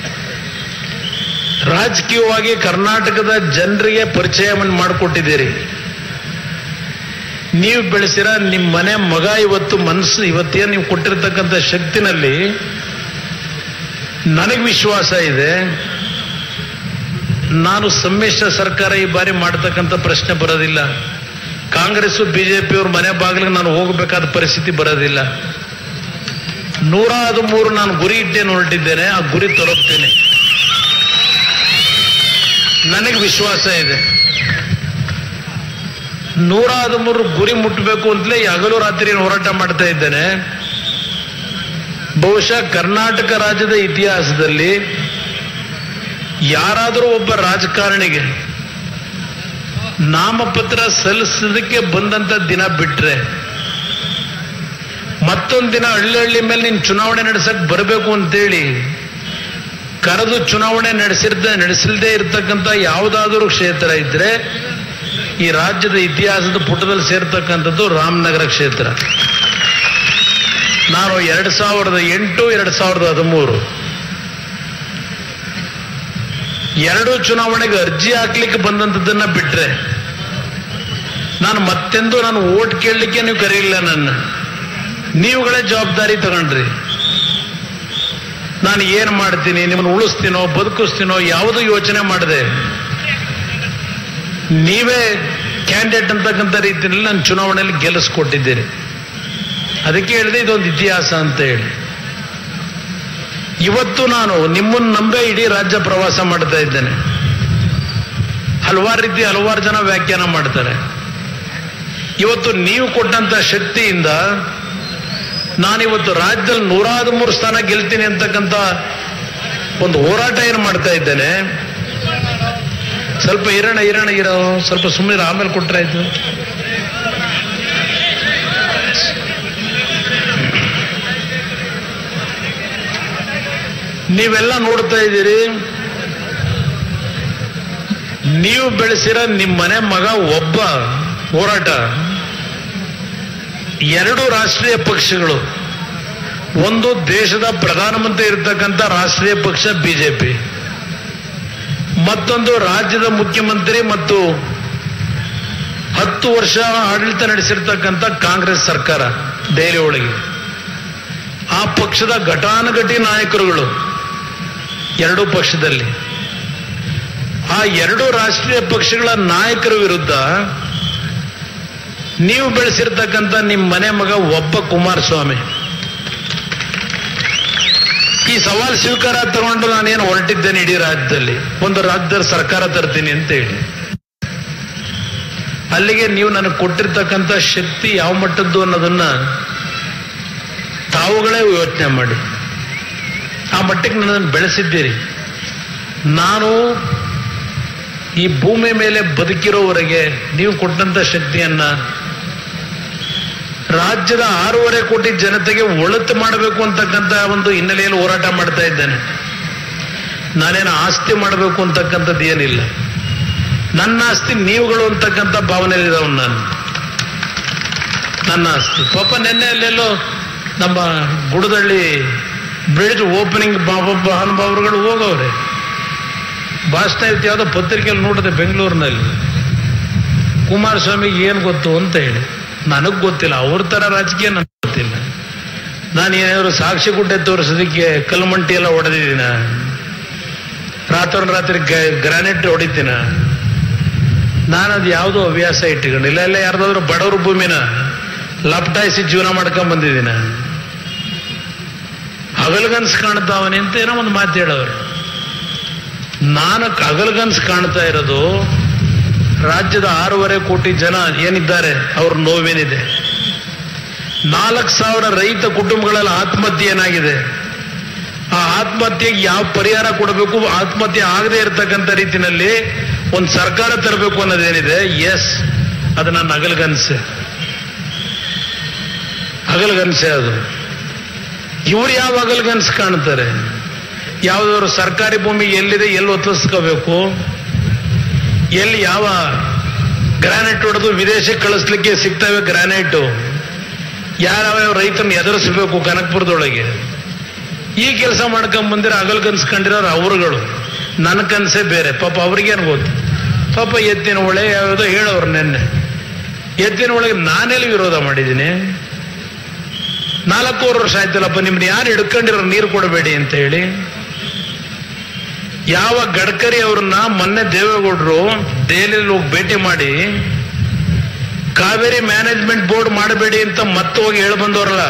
ರಾಜಕೀಯವಾಗಿ ಕರ್ನಾಟಕದ ಜನರಿಗೆ ಪರಿಚಯವನ್ನು ಮಾಡಿಕೊಟ್ಟಿದ್ದೀರಿ ನೀವು ಬೆಳೆಸಿರ ನಿಮ್ಮ ಮನೆ ಮಗ ಇವತ್ತು ಮನಸ್ಸು ಇವತ್ತೇನು ನೀವು ಕೊಟ್ಟಿರ್ತಕ್ಕಂಥ ಶಕ್ತಿನಲ್ಲಿ ನನಗೆ ವಿಶ್ವಾಸ ಇದೆ ನಾನು ಸಮ್ಮಿಶ್ರ ಸರ್ಕಾರ ಈ ಬಾರಿ ಮಾಡತಕ್ಕಂಥ ಪ್ರಶ್ನೆ ಬರೋದಿಲ್ಲ ಕಾಂಗ್ರೆಸ್ ಬಿಜೆಪಿಯವ್ರ ಮನೆ ಬಾಗಿಲಿಗೆ ನಾನು ಹೋಗಬೇಕಾದ ಪರಿಸ್ಥಿತಿ ಬರೋದಿಲ್ಲ ನೂರ ಹದಿಮೂರು ನಾನು ಗುರಿ ಇಟ್ಟೇನು ಹೊರಟಿದ್ದೇನೆ ಆ ಗುರಿ ತಲುಪ್ತೇನೆ ನನಗೆ ವಿಶ್ವಾಸ ಇದೆ ನೂರ ಹದಿಮೂರು ಗುರಿ ಮುಟ್ಟಬೇಕು ಅಂತಲೇ ಹಗಲು ರಾತ್ರಿ ಹೋರಾಟ ಮಾಡ್ತಾ ಇದ್ದೇನೆ ಬಹುಶಃ ಕರ್ನಾಟಕ ರಾಜ್ಯದ ಇತಿಹಾಸದಲ್ಲಿ ಯಾರಾದರೂ ಒಬ್ಬ ರಾಜಕಾರಣಿಗೆ ನಾಮಪತ್ರ ಸಲ್ಲಿಸೋದಕ್ಕೆ ಬಂದಂತ ದಿನ ಬಿಟ್ರೆ ಮತ್ತೊಂದು ದಿನ ಹಳ್ಳಿ ಹಳ್ಳಿ ಮೇಲೆ ನೀನು ಚುನಾವಣೆ ನಡೆಸಕ್ ಬರಬೇಕು ಅಂತೇಳಿ ಕರೆದು ಚುನಾವಣೆ ನಡೆಸಿರ್ದ ನಡೆಸಿಲ್ದೇ ಇರತಕ್ಕಂಥ ಯಾವುದಾದರೂ ಕ್ಷೇತ್ರ ಇದ್ರೆ ಈ ರಾಜ್ಯದ ಇತಿಹಾಸದ ಪುಟದಲ್ಲಿ ಸೇರ್ತಕ್ಕಂಥದ್ದು ರಾಮನಗರ ಕ್ಷೇತ್ರ ನಾನು ಎರಡ್ ಸಾವಿರದ ಎಂಟು ಎರಡ್ ಸಾವಿರದ ಹದಿಮೂರು ಎರಡು ಚುನಾವಣೆಗೆ ಅರ್ಜಿ ಹಾಕ್ಲಿಕ್ಕೆ ಬಂದಂಥದ್ದನ್ನ ಬಿಟ್ರೆ ನಾನು ಮತ್ತೆಂದು ನಾನು ಓಟ್ ಕೇಳಲಿಕ್ಕೆ ನೀವು ಕರೆಯಿಲ್ಲ ನನ್ನ ನೀವುಗಳೇ ಜವಾಬ್ದಾರಿ ತಗೊಂಡ್ರಿ ನಾನು ಏನು ಮಾಡ್ತೀನಿ ನಿಮ್ಮನ್ನು ಉಳಿಸ್ತೀನೋ ಬದುಕಿಸ್ತೀನೋ ಯಾವುದು ಯೋಚನೆ ಮಾಡದೆ ನೀವೇ ಕ್ಯಾಂಡಿಡೇಟ್ ಅಂತಕ್ಕಂಥ ರೀತಿಯಲ್ಲಿ ನಾನು ಚುನಾವಣೆಯಲ್ಲಿ ಗೆಲ್ಲಿಸ್ಕೊಟ್ಟಿದ್ದೀರಿ ಅದಕ್ಕೆ ಹೇಳಿದೆ ಇದೊಂದು ಇತಿಹಾಸ ಅಂತ ಹೇಳಿ ಇವತ್ತು ನಾನು ನಿಮ್ಮನ್ನು ನಂಬೇ ಇಡೀ ರಾಜ್ಯ ಪ್ರವಾಸ ಮಾಡ್ತಾ ಇದ್ದೇನೆ ಹಲವಾರು ರೀತಿ ಹಲವಾರು ಜನ ವ್ಯಾಖ್ಯಾನ ಮಾಡ್ತಾರೆ ಇವತ್ತು ನೀವು ಕೊಟ್ಟಂತ ಶಕ್ತಿಯಿಂದ ನಾನಿವತ್ತು ರಾಜ್ಯದಲ್ಲಿ ನೂರ ಹದಿಮೂರು ಸ್ಥಾನ ಗೆಲ್ತೀನಿ ಅಂತಕ್ಕಂಥ ಒಂದು ಹೋರಾಟ ಏನು ಮಾಡ್ತಾ ಇದ್ದೇನೆ ಸ್ವಲ್ಪ ಇರೋಣ ಇರೋಣ ಇರೋ ಸ್ವಲ್ಪ ಸುಮ್ಮನೆ ಆಮೇಲೆ ಕೊಟ್ರೆ ಆಯ್ತು ನೀವೆಲ್ಲ ನೋಡ್ತಾ ಇದ್ದೀರಿ ನೀವು ಬೆಳೆಸಿರೋ ನಿಮ್ಮ ಮನೆ ಮಗ ಒಬ್ಬ ಹೋರಾಟ ಎರಡು ರಾಷ್ಟ್ರೀಯ ಪಕ್ಷಗಳು ಒಂದು ದೇಶದ ಪ್ರಧಾನಮಂತ್ರಿ ಇರತಕ್ಕಂಥ ರಾಷ್ಟ್ರೀಯ ಪಕ್ಷ ಬಿಜೆಪಿ ಮತ್ತೊಂದು ರಾಜ್ಯದ ಮುಖ್ಯಮಂತ್ರಿ ಮತ್ತು ಹತ್ತು ವರ್ಷ ಆಡಳಿತ ನಡೆಸಿರ್ತಕ್ಕಂಥ ಕಾಂಗ್ರೆಸ್ ಸರ್ಕಾರ ದೆಹಲಿ ಒಳಗೆ ಆ ಪಕ್ಷದ ಘಟಾನುಘಟಿ ನಾಯಕರುಗಳು ಎರಡೂ ಪಕ್ಷದಲ್ಲಿ ಆ ಎರಡು ರಾಷ್ಟ್ರೀಯ ಪಕ್ಷಗಳ ನಾಯಕರ ವಿರುದ್ಧ ನೀವು ಬೆಳೆಸಿರ್ತಕ್ಕಂಥ ನಿಮ್ಮ ಮನೆ ಮಗ ಒಬ್ಬ ಕುಮಾರಸ್ವಾಮಿ ಈ ಸವಾಲ್ ಸ್ವೀಕಾರ ತಗೊಂಡು ನಾನೇನು ಹೊರಟಿದ್ದೇನೆ ಇಡೀ ರಾಜ್ಯದಲ್ಲಿ ಒಂದು ರಾಜ್ಯದ ಸರ್ಕಾರ ತರ್ತೀನಿ ಅಂತ ಹೇಳಿ ಅಲ್ಲಿಗೆ ನೀವು ನನಗೆ ಕೊಟ್ಟಿರ್ತಕ್ಕಂಥ ಶಕ್ತಿ ಯಾವ ಮಟ್ಟದ್ದು ಅನ್ನೋದನ್ನ ತಾವುಗಳೇ ಯೋಚನೆ ಮಾಡಿ ಆ ಮಟ್ಟಕ್ಕೆ ನನ್ನನ್ನು ಬೆಳೆಸಿದ್ದೀರಿ ನಾನು ಈ ಭೂಮಿ ಮೇಲೆ ಬದುಕಿರೋವರೆಗೆ ನೀವು ಕೊಟ್ಟಂತ ಶಕ್ತಿಯನ್ನ ರಾಜ್ಯದ ಆರೂವರೆ ಕೋಟಿ ಜನತೆಗೆ ಒಳತು ಮಾಡಬೇಕು ಅಂತಕ್ಕಂಥ ಒಂದು ಹಿನ್ನೆಲೆಯಲ್ಲಿ ಹೋರಾಟ ಮಾಡ್ತಾ ಇದ್ದೇನೆ ನಾನೇನು ಆಸ್ತಿ ಮಾಡಬೇಕು ಅಂತಕ್ಕಂಥದ್ದು ಏನಿಲ್ಲ ನನ್ನ ಆಸ್ತಿ ನೀವುಗಳು ಅಂತಕ್ಕಂಥ ಭಾವನೆ ಇದಾವ್ ನಾನು ನನ್ನ ಆಸ್ತಿ ಪಾಪ ನಿನ್ನೆ ಅಲ್ಲೆಲ್ಲೋ ನಮ್ಮ ಗುಡದಳ್ಳಿ ಬ್ರಿಡ್ಜ್ ಓಪನಿಂಗ್ ಮಹಾನುಭಾವರುಗಳು ಹೋಗವ್ರೆ ಭಾಷಣ ಇತ್ತು ಯಾವುದೋ ಪತ್ರಿಕೆಯಲ್ಲಿ ನೋಡಿದೆ ಬೆಂಗಳೂರಿನಲ್ಲಿ ಕುಮಾರಸ್ವಾಮಿಗೆ ಏನು ಗೊತ್ತು ಅಂತ ಹೇಳಿ ನನಗೆ ಗೊತ್ತಿಲ್ಲ ಅವ್ರ ಥರ ರಾಜಕೀಯ ನನಗೆ ಗೊತ್ತಿಲ್ಲ ನಾನು ಏನಾದ್ರು ಸಾಕ್ಷಿ ಗುಡ್ಡೆ ತೋರಿಸೋದಕ್ಕೆ ಕಲ್ಮಂಟಿ ಎಲ್ಲ ಹೊಡೆದಿದ್ದೀನ ರಾತ್ರಿ ಗ್ರಾನೈಟ್ ಹೊಡಿತೀನ ನಾನು ಅದು ಯಾವುದೋ ಹವ್ಯಾಸ ಇಟ್ಕೊಂಡಿಲ್ಲ ಇಲ್ಲ ಯಾರ್ದಾದ್ರು ಬಡವ್ರ ಭೂಮಿನ ಲಪ್ಟಾಯಿಸಿ ಜೀವನ ಮಾಡ್ಕೊಂಡ್ ಬಂದಿದ್ದೀನ ಹಗಲ್ಗನ್ಸ್ ಕಾಣ್ತಾವನೆ ಅಂತ ಏನೋ ಒಂದು ಮಾತು ಹೇಳವ್ರೆ ನಾನು ಹಗಲ್ಗನ್ಸ್ ಕಾಣ್ತಾ ಇರೋದು ರಾಜ್ಯದ ಆರೂವರೆ ಕೋಟಿ ಜನ ಏನಿದ್ದಾರೆ ಅವ್ರ ನೋವೇನಿದೆ ನಾಲ್ಕು ಸಾವಿರ ರೈತ ಕುಟುಂಬಗಳಲ್ಲಿ ಆತ್ಮಹತ್ಯೆ ಏನಾಗಿದೆ ಆ ಆತ್ಮಹತ್ಯೆಗೆ ಯಾವ ಪರಿಹಾರ ಕೊಡಬೇಕು ಆತ್ಮಹತ್ಯೆ ಆಗದೆ ಇರತಕ್ಕಂಥ ರೀತಿಯಲ್ಲಿ ಒಂದು ಸರ್ಕಾರ ತರಬೇಕು ಅನ್ನೋದೇನಿದೆ ಎಸ್ ಅದು ನನ್ನ ಹಗಲ್ಗನ್ಸೆ ಹಗಲ್ಗನ್ಸೆ ಅದು ಇವ್ರು ಯಾವ ಹಗಲ್ಗನ್ಸ್ ಕಾಣ್ತಾರೆ ಯಾವುದಾದ್ರು ಸರ್ಕಾರಿ ಭೂಮಿ ಎಲ್ಲಿದೆ ಎಲ್ಲಿ ಒತ್ತಿಸ್ಕೋಬೇಕು ಎಲ್ಲಿ ಯಾವ ಗ್ರಾನೈಟ್ ಹೊಡೆದು ವಿದೇಶಕ್ಕೆ ಕಳಿಸ್ಲಿಕ್ಕೆ ಸಿಗ್ತವೆ ಗ್ರಾನೈಟು ಯಾರ್ಯಾವ ರೈತರನ್ನ ಎದುರಿಸಬೇಕು ಕನಕಪುರದೊಳಗೆ ಈ ಕೆಲಸ ಮಾಡ್ಕೊಂಡ್ ಬಂದಿರೋ ಹಗಲ್ ಕನ್ಸ್ಕೊಂಡಿರೋರು ಅವರುಗಳು ನನ್ನ ಕನಸೇ ಬೇರೆ ಪಾಪ ಅವ್ರಿಗೇನು ಗೊತ್ತು ಪಾಪ ಎತ್ತಿನ ಒಳೆ ಯಾವುದೋ ಹೇಳೋರು ನೆನ್ನೆ ಎತ್ತಿನ ಒಳಗೆ ನಾನೆಲ್ಲಿ ವಿರೋಧ ಮಾಡಿದ್ದೀನಿ ನಾಲ್ಕೂವರೆ ವರ್ಷ ಆಯ್ತಲ್ಲಪ್ಪ ನಿಮ್ನ ಯಾರು ಹಿಡ್ಕೊಂಡಿರೋ ನೀರು ಕೊಡಬೇಡಿ ಅಂತ ಹೇಳಿ ಯಾವ ಗಡ್ಕರಿ ಅವ್ರನ್ನ ಮೊನ್ನೆ ದೇವೇಗೌಡರು ದೆಹಲಿಯಲ್ಲಿ ಹೋಗಿ ಭೇಟಿ ಮಾಡಿ ಕಾವೇರಿ ಮ್ಯಾನೇಜ್ಮೆಂಟ್ ಬೋರ್ಡ್ ಮಾಡಬೇಡಿ ಅಂತ ಮತ್ತೆ ಹೋಗಿ ಹೇಳಿ ಬಂದವರಲ್ಲ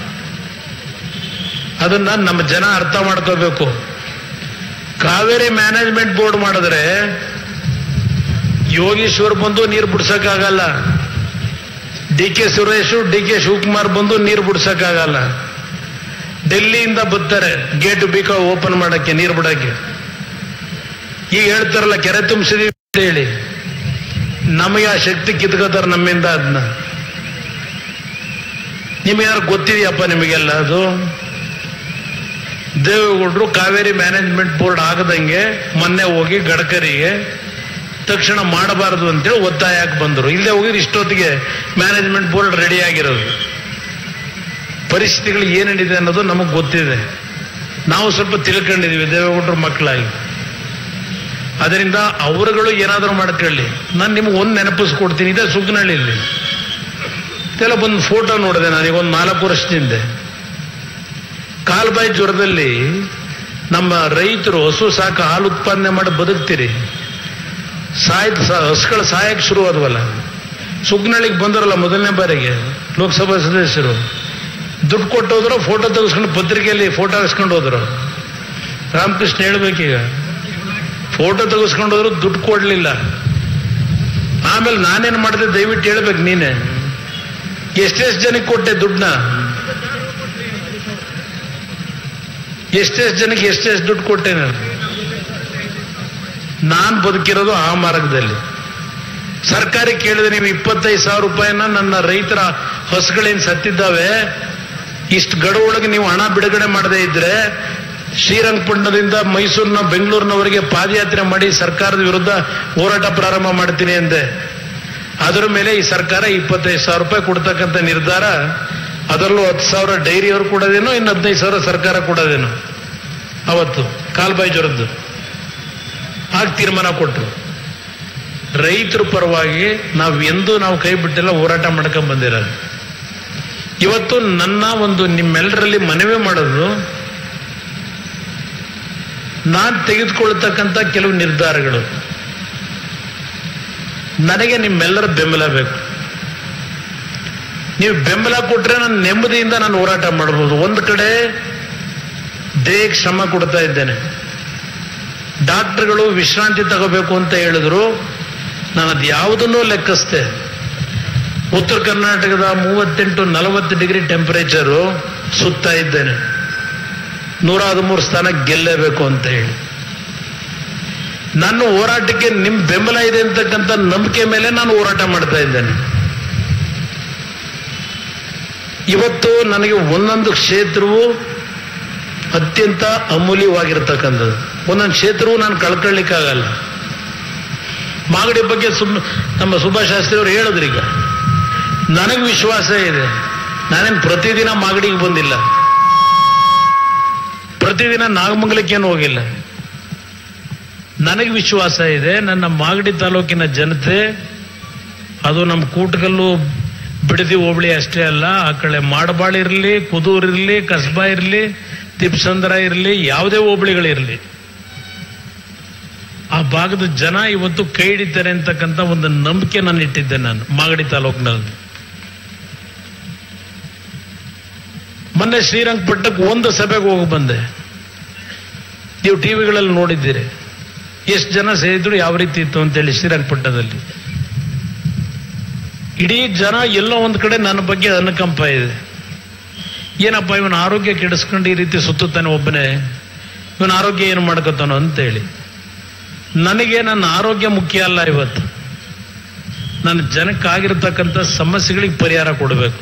ಅದನ್ನ ನಮ್ಮ ಜನ ಅರ್ಥ ಮಾಡ್ಕೋಬೇಕು ಕಾವೇರಿ ಮ್ಯಾನೇಜ್ಮೆಂಟ್ ಬೋರ್ಡ್ ಮಾಡಿದ್ರೆ ಯೋಗೀಶ್ವರ್ ಬಂದು ನೀರು ಬಿಡ್ಸಕ್ಕಾಗಲ್ಲ D K Suresh D K Shivakumar ಬಂದು ನೀರು ಬಿಡ್ಸಕ್ಕಾಗಲ್ಲ ಡೆಲ್ಲಿಯಿಂದ ಬರ್ತಾರೆ ಗೇಟ್ ಬೀಕ ಓಪನ್ ಮಾಡಕ್ಕೆ ನೀರು ಬಿಡಕ್ಕೆ ಈಗ ಹೇಳ್ತಾರಲ್ಲ ಕೆರೆ ತುಂಬಿಸಿದೀವಿ ಅಂತ ಹೇಳಿ ನಮಗೆ ಆ ಶಕ್ತಿ ಕಿತ್ಕೋತಾರೆ ನಮ್ಮಿಂದ ಅದನ್ನ ನಿಮ್ಗೆ ಯಾರು ಗೊತ್ತಿದೆಯಪ್ಪ ನಿಮಗೆಲ್ಲ ಅದು ದೇವೇಗೌಡರು ಕಾವೇರಿ ಮ್ಯಾನೇಜ್ಮೆಂಟ್ ಬೋರ್ಡ್ ಆಗದಂಗೆ ಮೊನ್ನೆ ಹೋಗಿ ಗಡ್ಕರಿಗೆ ತಕ್ಷಣ ಮಾಡಬಾರದು ಅಂತೇಳಿ ಒತ್ತಾಯ ಹಾಕಿ ಬಂದರು ಇಲ್ಲದೆ ಹೋಗಿದ್ರೆ ಇಷ್ಟೊತ್ತಿಗೆ ಮ್ಯಾನೇಜ್ಮೆಂಟ್ ಬೋರ್ಡ್ ರೆಡಿ ಆಗಿರೋದು ಪರಿಸ್ಥಿತಿಗಳು ಏನೇನಿದೆ ಅನ್ನೋದು ನಮಗೆ ಗೊತ್ತಿದೆ ನಾವು ಸ್ವಲ್ಪ ತಿಳ್ಕೊಂಡಿದೀವಿ ದೇವೇಗೌಡರ ಮಕ್ಕಳಾಗಿ ಅದರಿಂದ ಅವರುಗಳು ಏನಾದರೂ ಮಾಡ್ಕೊಳ್ಳಿ ನಾನು ನಿಮ್ಗೆ ಒಂದು ನೆನಪಿಸ್ಕೊಡ್ತೀನಿ ಇದೇ ಸುಗ್ನಹಳ್ಳಿಯಲ್ಲಿ ಇದೆಲ್ಲ ಬಂದು ಫೋಟೋ ನೋಡಿದೆ ನನಗೆ ಒಂದು ನಾಲ್ಕು ವರ್ಷದಿಂದ ಕಾಲ್ಬಾಯಿ ಜ್ವರದಲ್ಲಿ ನಮ್ಮ ರೈತರು ಹಸು ಸಾಕು ಹಾಲು ಉತ್ಪಾದನೆ ಮಾಡಿ ಬದುಕ್ತೀರಿ ಸಾಯ್ ಹಸುಗಳು ಸಾಯಕ್ಕೆ ಶುರು ಆದ್ವಲ್ಲ ಸುಗ್ನಳ್ಳಿಗೆ ಬಂದರಲ್ಲ ಮೊದಲನೇ ಬಾರಿಗೆ ಲೋಕಸಭಾ ಸದಸ್ಯರು ದುಡ್ಡು ಕೊಟ್ಟು ಹೋದ್ರು ಫೋಟೋ ತೆಗೆಸ್ಕೊಂಡು ಪತ್ರಿಕೆಯಲ್ಲಿ ಫೋಟೋ ಹಾಕ್ಸ್ಕೊಂಡು ಹೋದ್ರು ರಾಮಕೃಷ್ಣ ಹೇಳ್ಬೇಕೀಗ ಫೋಟೋ ತೆಗೆಸ್ಕೊಂಡೋದ್ರು ದುಡ್ಡು ಕೊಡ್ಲಿಲ್ಲ ಆಮೇಲೆ ನಾನೇನು ಮಾಡಿದೆ ದಯವಿಟ್ಟು ಹೇಳ್ಬೇಕು ನೀನೆ ಎಷ್ಟೆಷ್ಟು ಜನಕ್ಕೆ ಕೊಟ್ಟೆ ದುಡ್ಡನ್ನ ಎಷ್ಟೆಷ್ಟು ಜನಕ್ಕೆ ಎಷ್ಟೆಷ್ಟು ದುಡ್ಡು ಕೊಟ್ಟೆ ನಾನು ನಾನು ಬದುಕಿರೋದು ಆ ಮಾರ್ಗದಲ್ಲಿ ಸರ್ಕಾರ ಕೇಳಿದ್ರೆ ನೀವು ಇಪ್ಪತ್ತೈದು ಸಾವಿರ ರೂಪಾಯಿನ ನನ್ನ ರೈತರ ಹಸುಗಳೇನು ಸತ್ತಿದ್ದಾವೆ ಇಷ್ಟು ಗಡುವೊಳಗೆ ನೀವು ಹಣ ಬಿಡುಗಡೆ ಮಾಡದೇ ಇದ್ರೆ ಶ್ರೀರಂಗಪಟ್ಟಣದಿಂದ ಮೈಸೂರಿನ ಬೆಂಗಳೂರಿನವರೆಗೆ ಪಾದಯಾತ್ರೆ ಮಾಡಿ ಸರ್ಕಾರದ ವಿರುದ್ಧ ಹೋರಾಟ ಪ್ರಾರಂಭ ಮಾಡ್ತೀನಿ ಅಂದೆ ಅದರ ಮೇಲೆ ಈ ಸರ್ಕಾರ ಇಪ್ಪತ್ತೈದು ಸಾವಿರ ರೂಪಾಯಿ ಕೊಡ್ತಕ್ಕಂಥ ನಿರ್ಧಾರ ಅದರಲ್ಲೂ ಹತ್ತು ಸಾವಿರ ಡೈರಿಯವರು ಕೊಡೋದೇನೋ ಇನ್ನು ಹದಿನೈದು ಸಾವಿರ ಸರ್ಕಾರ ಕೊಡೋದೇನೋ ಅವತ್ತು ಕಾಲ್ಬಾಯಿ ಜ್ವರದ್ದು ಆಗ ತೀರ್ಮಾನ ಕೊಟ್ಟರು ರೈತರ ಪರವಾಗಿ ನಾವು ಎಂದೂ ನಾವು ಕೈ ಬಿಟ್ಟಿಲ್ಲ ಹೋರಾಟ ಮಾಡ್ಕೊಂಡ್ ಬಂದಿರೋದು ಇವತ್ತು ನನ್ನ ಒಂದು ನಿಮ್ಮೆಲ್ಲರಲ್ಲಿ ಮನವಿ ಮಾಡೋದು ನಾನು ತೆಗೆದುಕೊಳ್ತಕ್ಕಂಥ ಕೆಲವು ನಿರ್ಧಾರಗಳು ನನಗೆ ನಿಮ್ಮೆಲ್ಲರ ಬೆಂಬಲ ಬೇಕು ನೀವು ಬೆಂಬಲ ಕೊಟ್ರೆ ನಾನು ನೆಮ್ಮದಿಯಿಂದ ನಾನು ಹೋರಾಟ ಮಾಡಬಹುದು ಒಂದು ಕಡೆ ದೇಹಕ್ಕೆ ಶ್ರಮ ಕೊಡ್ತಾ ಇದ್ದೇನೆ ಡಾಕ್ಟರ್ಗಳು ವಿಶ್ರಾಂತಿ ತಗೋಬೇಕು ಅಂತ ಹೇಳಿದ್ರು ನಾನು ಅದು ಯಾವುದನ್ನೂ ಲೆಕ್ಕಿಸ್ದೆ ಉತ್ತರ ಕರ್ನಾಟಕದ ಮೂವತ್ತೆಂಟು ನಲವತ್ತು ಡಿಗ್ರಿ ಟೆಂಪರೇಚರು ಸುತ್ತಾ ಇದ್ದೇನೆ ನೂರ ಹದಿಮೂರು ಸ್ಥಾನ ಗೆಲ್ಲೇಬೇಕು ಅಂತ ಹೇಳಿ ನನ್ನ ಹೋರಾಟಕ್ಕೆ ನಿಮ್ ಬೆಂಬಲ ಇದೆ ಅಂತಕ್ಕಂಥ ನಂಬಿಕೆ ಮೇಲೆ ನಾನು ಹೋರಾಟ ಮಾಡ್ತಾ ಇದ್ದೇನೆ ಇವತ್ತು ನನಗೆ ಒಂದೊಂದು ಕ್ಷೇತ್ರವು ಅತ್ಯಂತ ಅಮೂಲ್ಯವಾಗಿರ್ತಕ್ಕಂಥದ್ದು ಒಂದೊಂದು ಕ್ಷೇತ್ರವು ನಾನು ಕಳ್ಕೊಳ್ಳಿಕ್ಕಾಗಲ್ಲ ಮಾಗಡಿ ಬಗ್ಗೆ ಸುಮ್ ನಮ್ಮ ಸುಭಾಷ್ ಶಾಸ್ತ್ರಿ ಅವರು ಹೇಳಿದ್ರು ಈಗ ನನಗೆ ವಿಶ್ವಾಸ ಇದೆ ನಾನೇನು ಪ್ರತಿದಿನ ಮಾಗಡಿಗೆ ಬಂದಿಲ್ಲ ಪ್ರತಿದಿನ ನಾಗಮಂಗಲಕ್ಕೇನು ಹೋಗಿಲ್ಲ ನನಗೆ ವಿಶ್ವಾಸ ಇದೆ ನನ್ನ ಮಾಗಡಿ ತಾಲೂಕಿನ ಜನತೆ ಅದು ನಮ್ಮ ಕೂಟಗಲ್ಲು ಬಿಡದಿ ಹೋಬಳಿ ಅಷ್ಟೇ ಅಲ್ಲ ಆ ಕಡೆ ಮಾಡಬಾಳ್ ಇರಲಿ ಕುದೂರ್ ಇರಲಿ ಕಸ್ಬಾ ಇರಲಿ ತಿಪ್ಸಂದ್ರ ಇರಲಿ ಯಾವುದೇ ಹೋಬಳಿಗಳಿರಲಿ ಆ ಭಾಗದ ಜನ ಇವತ್ತು ಕೈ ಹಿಡಿತಾರೆ ಅಂತಕ್ಕಂಥ ಒಂದು ನಂಬಿಕೆ ನಾನು ಇಟ್ಟಿದ್ದೆ ನಾನು ಮಾಗಡಿ ತಾಲೂಕಿನಲ್ಲಿ ಮೊನ್ನೆ ಶ್ರೀರಂಗಪಟ್ಟಣಕ್ಕೆ ಒಂದು ಸಭೆಗೆ ಹೋಗಿ ಬಂದೆ ನೀವು ಟಿವಿಗಳಲ್ಲಿ ನೋಡಿದ್ದೀರಿ ಎಷ್ಟು ಜನ ಸೇರಿದ್ರು ಯಾವ ರೀತಿ ಇತ್ತು ಅಂತೇಳಿ ಶ್ರೀರಂಗಪಟ್ಟಣದಲ್ಲಿ ಇಡೀ ಜನ ಎಲ್ಲೋ ಒಂದು ಕಡೆ ನನ್ನ ಬಗ್ಗೆ ಅನುಕಂಪ ಇದೆ ಏನಪ್ಪ ಇವನ ಆರೋಗ್ಯ ಕೆಡಿಸ್ಕೊಂಡು ಈ ರೀತಿ ಸುತ್ತುತ್ತಾನೆ ಒಬ್ಬನೇ ಇವನ ಆರೋಗ್ಯ ಏನು ಮಾಡ್ಕೊತಾನೋ ಅಂತೇಳಿ ನನಗೆ ನನ್ನ ಆರೋಗ್ಯ ಮುಖ್ಯ ಅಲ್ಲ ಇವತ್ತು ನನ್ನ ಜನಕ್ಕಾಗಿರ್ತಕ್ಕಂಥ ಸಮಸ್ಯೆಗಳಿಗೆ ಪರಿಹಾರ ಕೊಡಬೇಕು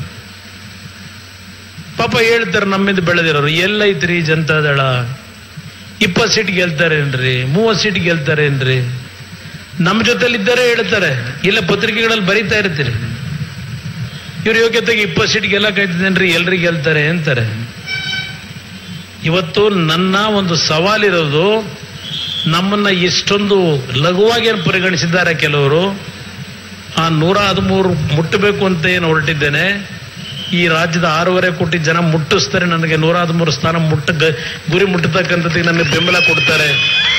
ಪಾಪ ಹೇಳ್ತಾರೆ ನಮ್ಮಿಂದ ಬೆಳೆದಿರೋರು ಎಲ್ಲೈತ್ರಿ ಜನತಾದಳ ಇಪ್ಪತ್ತು ಸೀಟ್ ಗೆಲ್ತಾರೇನ್ರಿ ಮೂವತ್ತು ಸೀಟ್ ಗೆಲ್ತಾರೇನ್ರಿ ನಮ್ಮ ಜೊತೆಲಿದ್ದರೆ ಹೇಳ್ತಾರೆ ಇಲ್ಲ ಪತ್ರಿಕೆಗಳಲ್ಲಿ ಬರೀತಾ ಇರ್ತೀರಿ ಇವ್ರ ಯೋಗ್ಯತೆಗೆ ಇಪ್ಪತ್ತು ಸೀಟ್ ಗೆಲ್ಲಕ್ಕಾಯ್ತದೇನ್ರಿ ಎಲ್ರಿಗೆ ಗೆಲ್ತಾರೆ ಅಂತಾರೆ ಇವತ್ತು ನನ್ನ ಒಂದು ಸವಾಲಿರೋದು ನಮ್ಮನ್ನ ಇಷ್ಟೊಂದು ಲಘುವಾಗಿ ಏನು ಪರಿಗಣಿಸಿದ್ದಾರೆ ಕೆಲವರು ಆ ನೂರ ಹದಿಮೂರು ಮುಟ್ಟಬೇಕು ಅಂತ ಏನು ಹೊರಟಿದ್ದೇನೆ ಈ ರಾಜ್ಯದ ಆರೂವರೆ ಕೋಟಿ ಜನ ಮುಟ್ಟಿಸ್ತಾರೆ ನನಗೆ ನೂರ ಹದಿಮೂರು ಸ್ಥಾನ ಮುಟ್ಟ ಗ- ಗುರಿ ಮುಟ್ಟತಕ್ಕಂಥದ್ದು ನನಗೆ ಬೆಂಬಲ ಕೊಡ್ತಾರೆ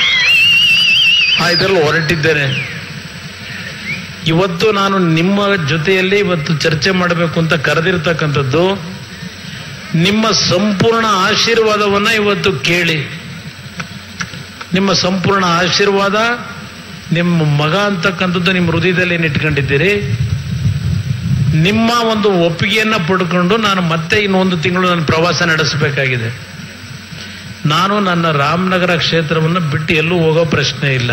ಆ ಇದರಲ್ಲಿ ಹೊರಟಿದ್ದೇನೆ ಇವತ್ತು ನಾನು ನಿಮ್ಮ ಜೊತೆಯಲ್ಲಿ ಇವತ್ತು ಚರ್ಚೆ ಮಾಡಬೇಕು ಅಂತ ಕರೆದಿರ್ತಕ್ಕಂಥದ್ದು ನಿಮ್ಮ ಸಂಪೂರ್ಣ ಆಶೀರ್ವಾದವನ್ನ ಇವತ್ತು ಕೇಳಿ ನಿಮ್ಮ ಸಂಪೂರ್ಣ ಆಶೀರ್ವಾದ ನಿಮ್ಮ ಮಗ ಅಂತಕ್ಕಂಥದ್ದು ನಿಮ್ಮ ಹೃದಯದಲ್ಲಿ ಏನು ಇಟ್ಕೊಂಡಿದ್ದೀರಿ ನಿಮ್ಮ ಒಂದು ಒಪ್ಪಿಗೆಯನ್ನ ಪಡ್ಕೊಂಡು ನಾನು ಮತ್ತೆ ಇನ್ನೊಂದು ತಿಂಗಳು ನಾನು ಪ್ರವಾಸ ನಡೆಸಬೇಕಾಗಿದೆ ನಾನು ನನ್ನ ರಾಮನಗರ ಕ್ಷೇತ್ರವನ್ನು ಬಿಟ್ಟು ಎಲ್ಲೂ ಹೋಗೋ ಪ್ರಶ್ನೆ ಇಲ್ಲ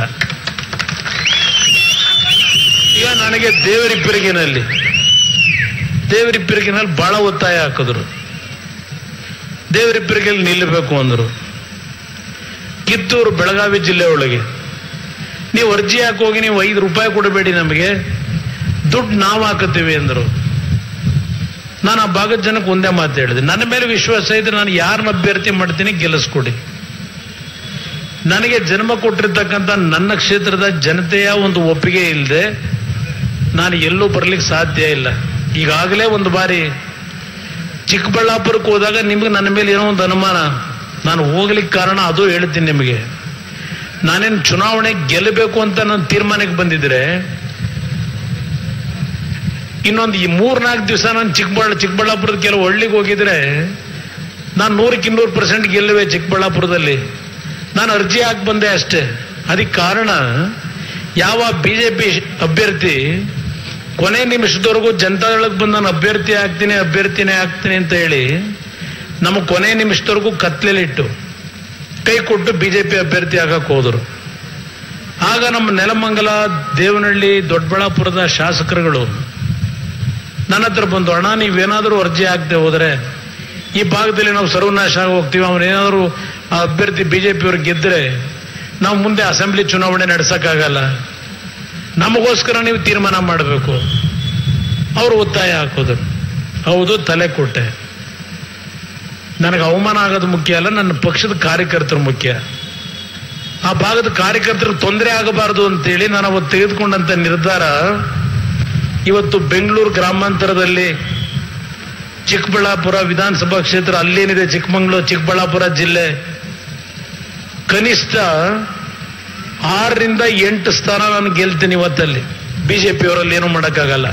ಈಗ ನನಗೆ ದೇವರಿಪ್ಪರಿಗೆನಲ್ಲಿ ದೇವರಿಪ್ಪರಿಗೆನಲ್ಲಿ ಬಹಳ ಒತ್ತಾಯ ಹಾಕಿದ್ರು ದೇವರಿಪ್ಪರಿಗೆಯಲ್ಲಿ ನಿಲ್ಲಬೇಕು ಅಂದರು ಕಿತ್ತೂರು ಬೆಳಗಾವಿ ಜಿಲ್ಲೆ ಒಳಗೆ ನೀವು ಅರ್ಜಿ ಹಾಕಿ ಹೋಗಿ ನೀವು ಐದು ರೂಪಾಯಿ ಕೊಡಬೇಡಿ ನಮಗೆ ದುಡ್ಡು ನಾವು ಹಾಕುತ್ತೀವಿ ಅಂದರು ನಾನು ಆ ಭಾಗದ ಜನಕ್ಕೆ ಒಂದೇ ಮಾತು ಹೇಳಿದೆ ನನ್ನ ಮೇಲೆ ವಿಶ್ವಾಸ ಇದ್ರೆ ನಾನು ಯಾರನ್ನ ಅಭ್ಯರ್ಥಿ ಮಾಡ್ತೀನಿ ಗೆಲ್ಲಿಸ್ಕೊಡಿ ನನಗೆ ಜನ್ಮ ಕೊಟ್ಟಿರ್ತಕ್ಕಂಥ ನನ್ನ ಕ್ಷೇತ್ರದ ಜನತೆಯ ಒಂದು ಒಪ್ಪಿಗೆ ಇಲ್ಲದೆ ನಾನು ಎಲ್ಲೂ ಬರ್ಲಿಕ್ಕೆ ಸಾಧ್ಯ ಇಲ್ಲ ಈಗಾಗಲೇ ಒಂದು ಬಾರಿ ಚಿಕ್ಕಬಳ್ಳಾಪುರಕ್ಕೆ ಹೋದಾಗ ನಿಮ್ಗೆ ನನ್ನ ಮೇಲೆ ಏನೋ ಒಂದು ಅನುಮಾನ ನಾನು ಹೋಗ್ಲಿಕ್ಕೆ ಕಾರಣ ಅದು ಹೇಳ್ತೀನಿ ನಿಮಗೆ ನಾನೇನು ಚುನಾವಣೆ ಗೆಲ್ಲಬೇಕು ಅಂತ ನಾನು ತೀರ್ಮಾನಕ್ಕೆ ಬಂದಿದ್ರೆ ಇನ್ನೊಂದು ಈ ಮೂರ್ನಾಲ್ಕು ದಿವಸ ನಾನು ಚಿಕ್ಕಬಳ್ಳ ಚಿಕ್ಕಬಳ್ಳಾಪುರದ ಕೆಲವು ಹಳ್ಳಿಗೆ ಹೋಗಿದ್ರೆ ನಾನು ನೂರಕ್ಕೆ ಇನ್ನೂರು ಪರ್ಸೆಂಟ್ ಗೆಲ್ಲುವೆ ಚಿಕ್ಕಬಳ್ಳಾಪುರದಲ್ಲಿ ನಾನು ಅರ್ಜಿ ಹಾಕಿ ಬಂದೆ ಅಷ್ಟೇ ಅದಕ್ಕೆ ಕಾರಣ ಯಾವ ಬಿಜೆಪಿ ಅಭ್ಯರ್ಥಿ ಕೊನೆ ನಿಮಿಷದವರೆಗೂ ಜನತಾದಳಕ್ಕೆ ಬಂದು ನಾನು ಅಭ್ಯರ್ಥಿ ಆಗ್ತೀನಿ ಅಭ್ಯರ್ಥಿನೇ ಆಗ್ತೀನಿ ಅಂತ ಹೇಳಿ ನಮ್ಮ ಕೊನೆ ನಿಮಿಷದವರೆಗೂ ಕತ್ಲೆಲಿಟ್ಟು ಕೈ ಕೊಟ್ಟು ಬಿಜೆಪಿ ಅಭ್ಯರ್ಥಿ ಆಗಕ್ಕೆ ಹೋದರು ಆಗ ನಮ್ಮ ನೆಲಮಂಗಲ ದೇವನಹಳ್ಳಿ ದೊಡ್ಡಬಳ್ಳಾಪುರದ ಶಾಸಕರುಗಳು ನನ್ನ ಹತ್ರ ಬಂದು ಅಣ್ಣ ನೀವೇನಾದರೂ ಅರ್ಜಿ ಹಾಕದೆ ಹೋದರೆ ಈ ಭಾಗದಲ್ಲಿ ನಾವು ಸರ್ವನಾಶ ಆಗಿ ಹೋಗ್ತೀವಿ ಅವನೇನಾದರೂ ಆ ಅಭ್ಯರ್ಥಿ ಬಿಜೆಪಿಯವ್ರು ಗೆದ್ದರೆ ನಾವು ಮುಂದೆ ಅಸೆಂಬ್ಲಿ ಚುನಾವಣೆ ನಡೆಸೋಕ್ಕಾಗಲ್ಲ ನಮಗೋಸ್ಕರ ನೀವು ತೀರ್ಮಾನ ಮಾಡಬೇಕು ಅವರು ಒತ್ತಾಯ ಹಾಕೋದು ಹೌದು ತಲೆ ಕೊಟ್ಟೆ ನನಗೆ ಅವಮಾನ ಆಗೋದು ಮುಖ್ಯ ಅಲ್ಲ ನನ್ನ ಪಕ್ಷದ ಕಾರ್ಯಕರ್ತರು ಮುಖ್ಯ ಆ ಭಾಗದ ಕಾರ್ಯಕರ್ತರಿಗೆ ತೊಂದರೆ ಆಗಬಾರದು ಅಂತೇಳಿ ನಾನು ಅವತ್ತು ತೆಗೆದುಕೊಂಡಂತ ನಿರ್ಧಾರ ಇವತ್ತು ಬೆಂಗಳೂರು ಗ್ರಾಮಾಂತರದಲ್ಲಿ ಚಿಕ್ಕಬಳ್ಳಾಪುರ ವಿಧಾನಸಭಾ ಕ್ಷೇತ್ರ ಅಲ್ಲೇನಿದೆ ಚಿಕ್ಕಮಗಳೂರು ಚಿಕ್ಕಬಳ್ಳಾಪುರ ಜಿಲ್ಲೆ ಕನಿಷ್ಠ ಆರರಿಂದ ಎಂಟು ಸ್ಥಾನ ನಾನು ಗೆಲ್ತೀನಿ ಇವತ್ತಲ್ಲಿ ಬಿಜೆಪಿಯವರಲ್ಲಿ ಏನೂ ಮಾಡೋಕ್ಕಾಗಲ್ಲ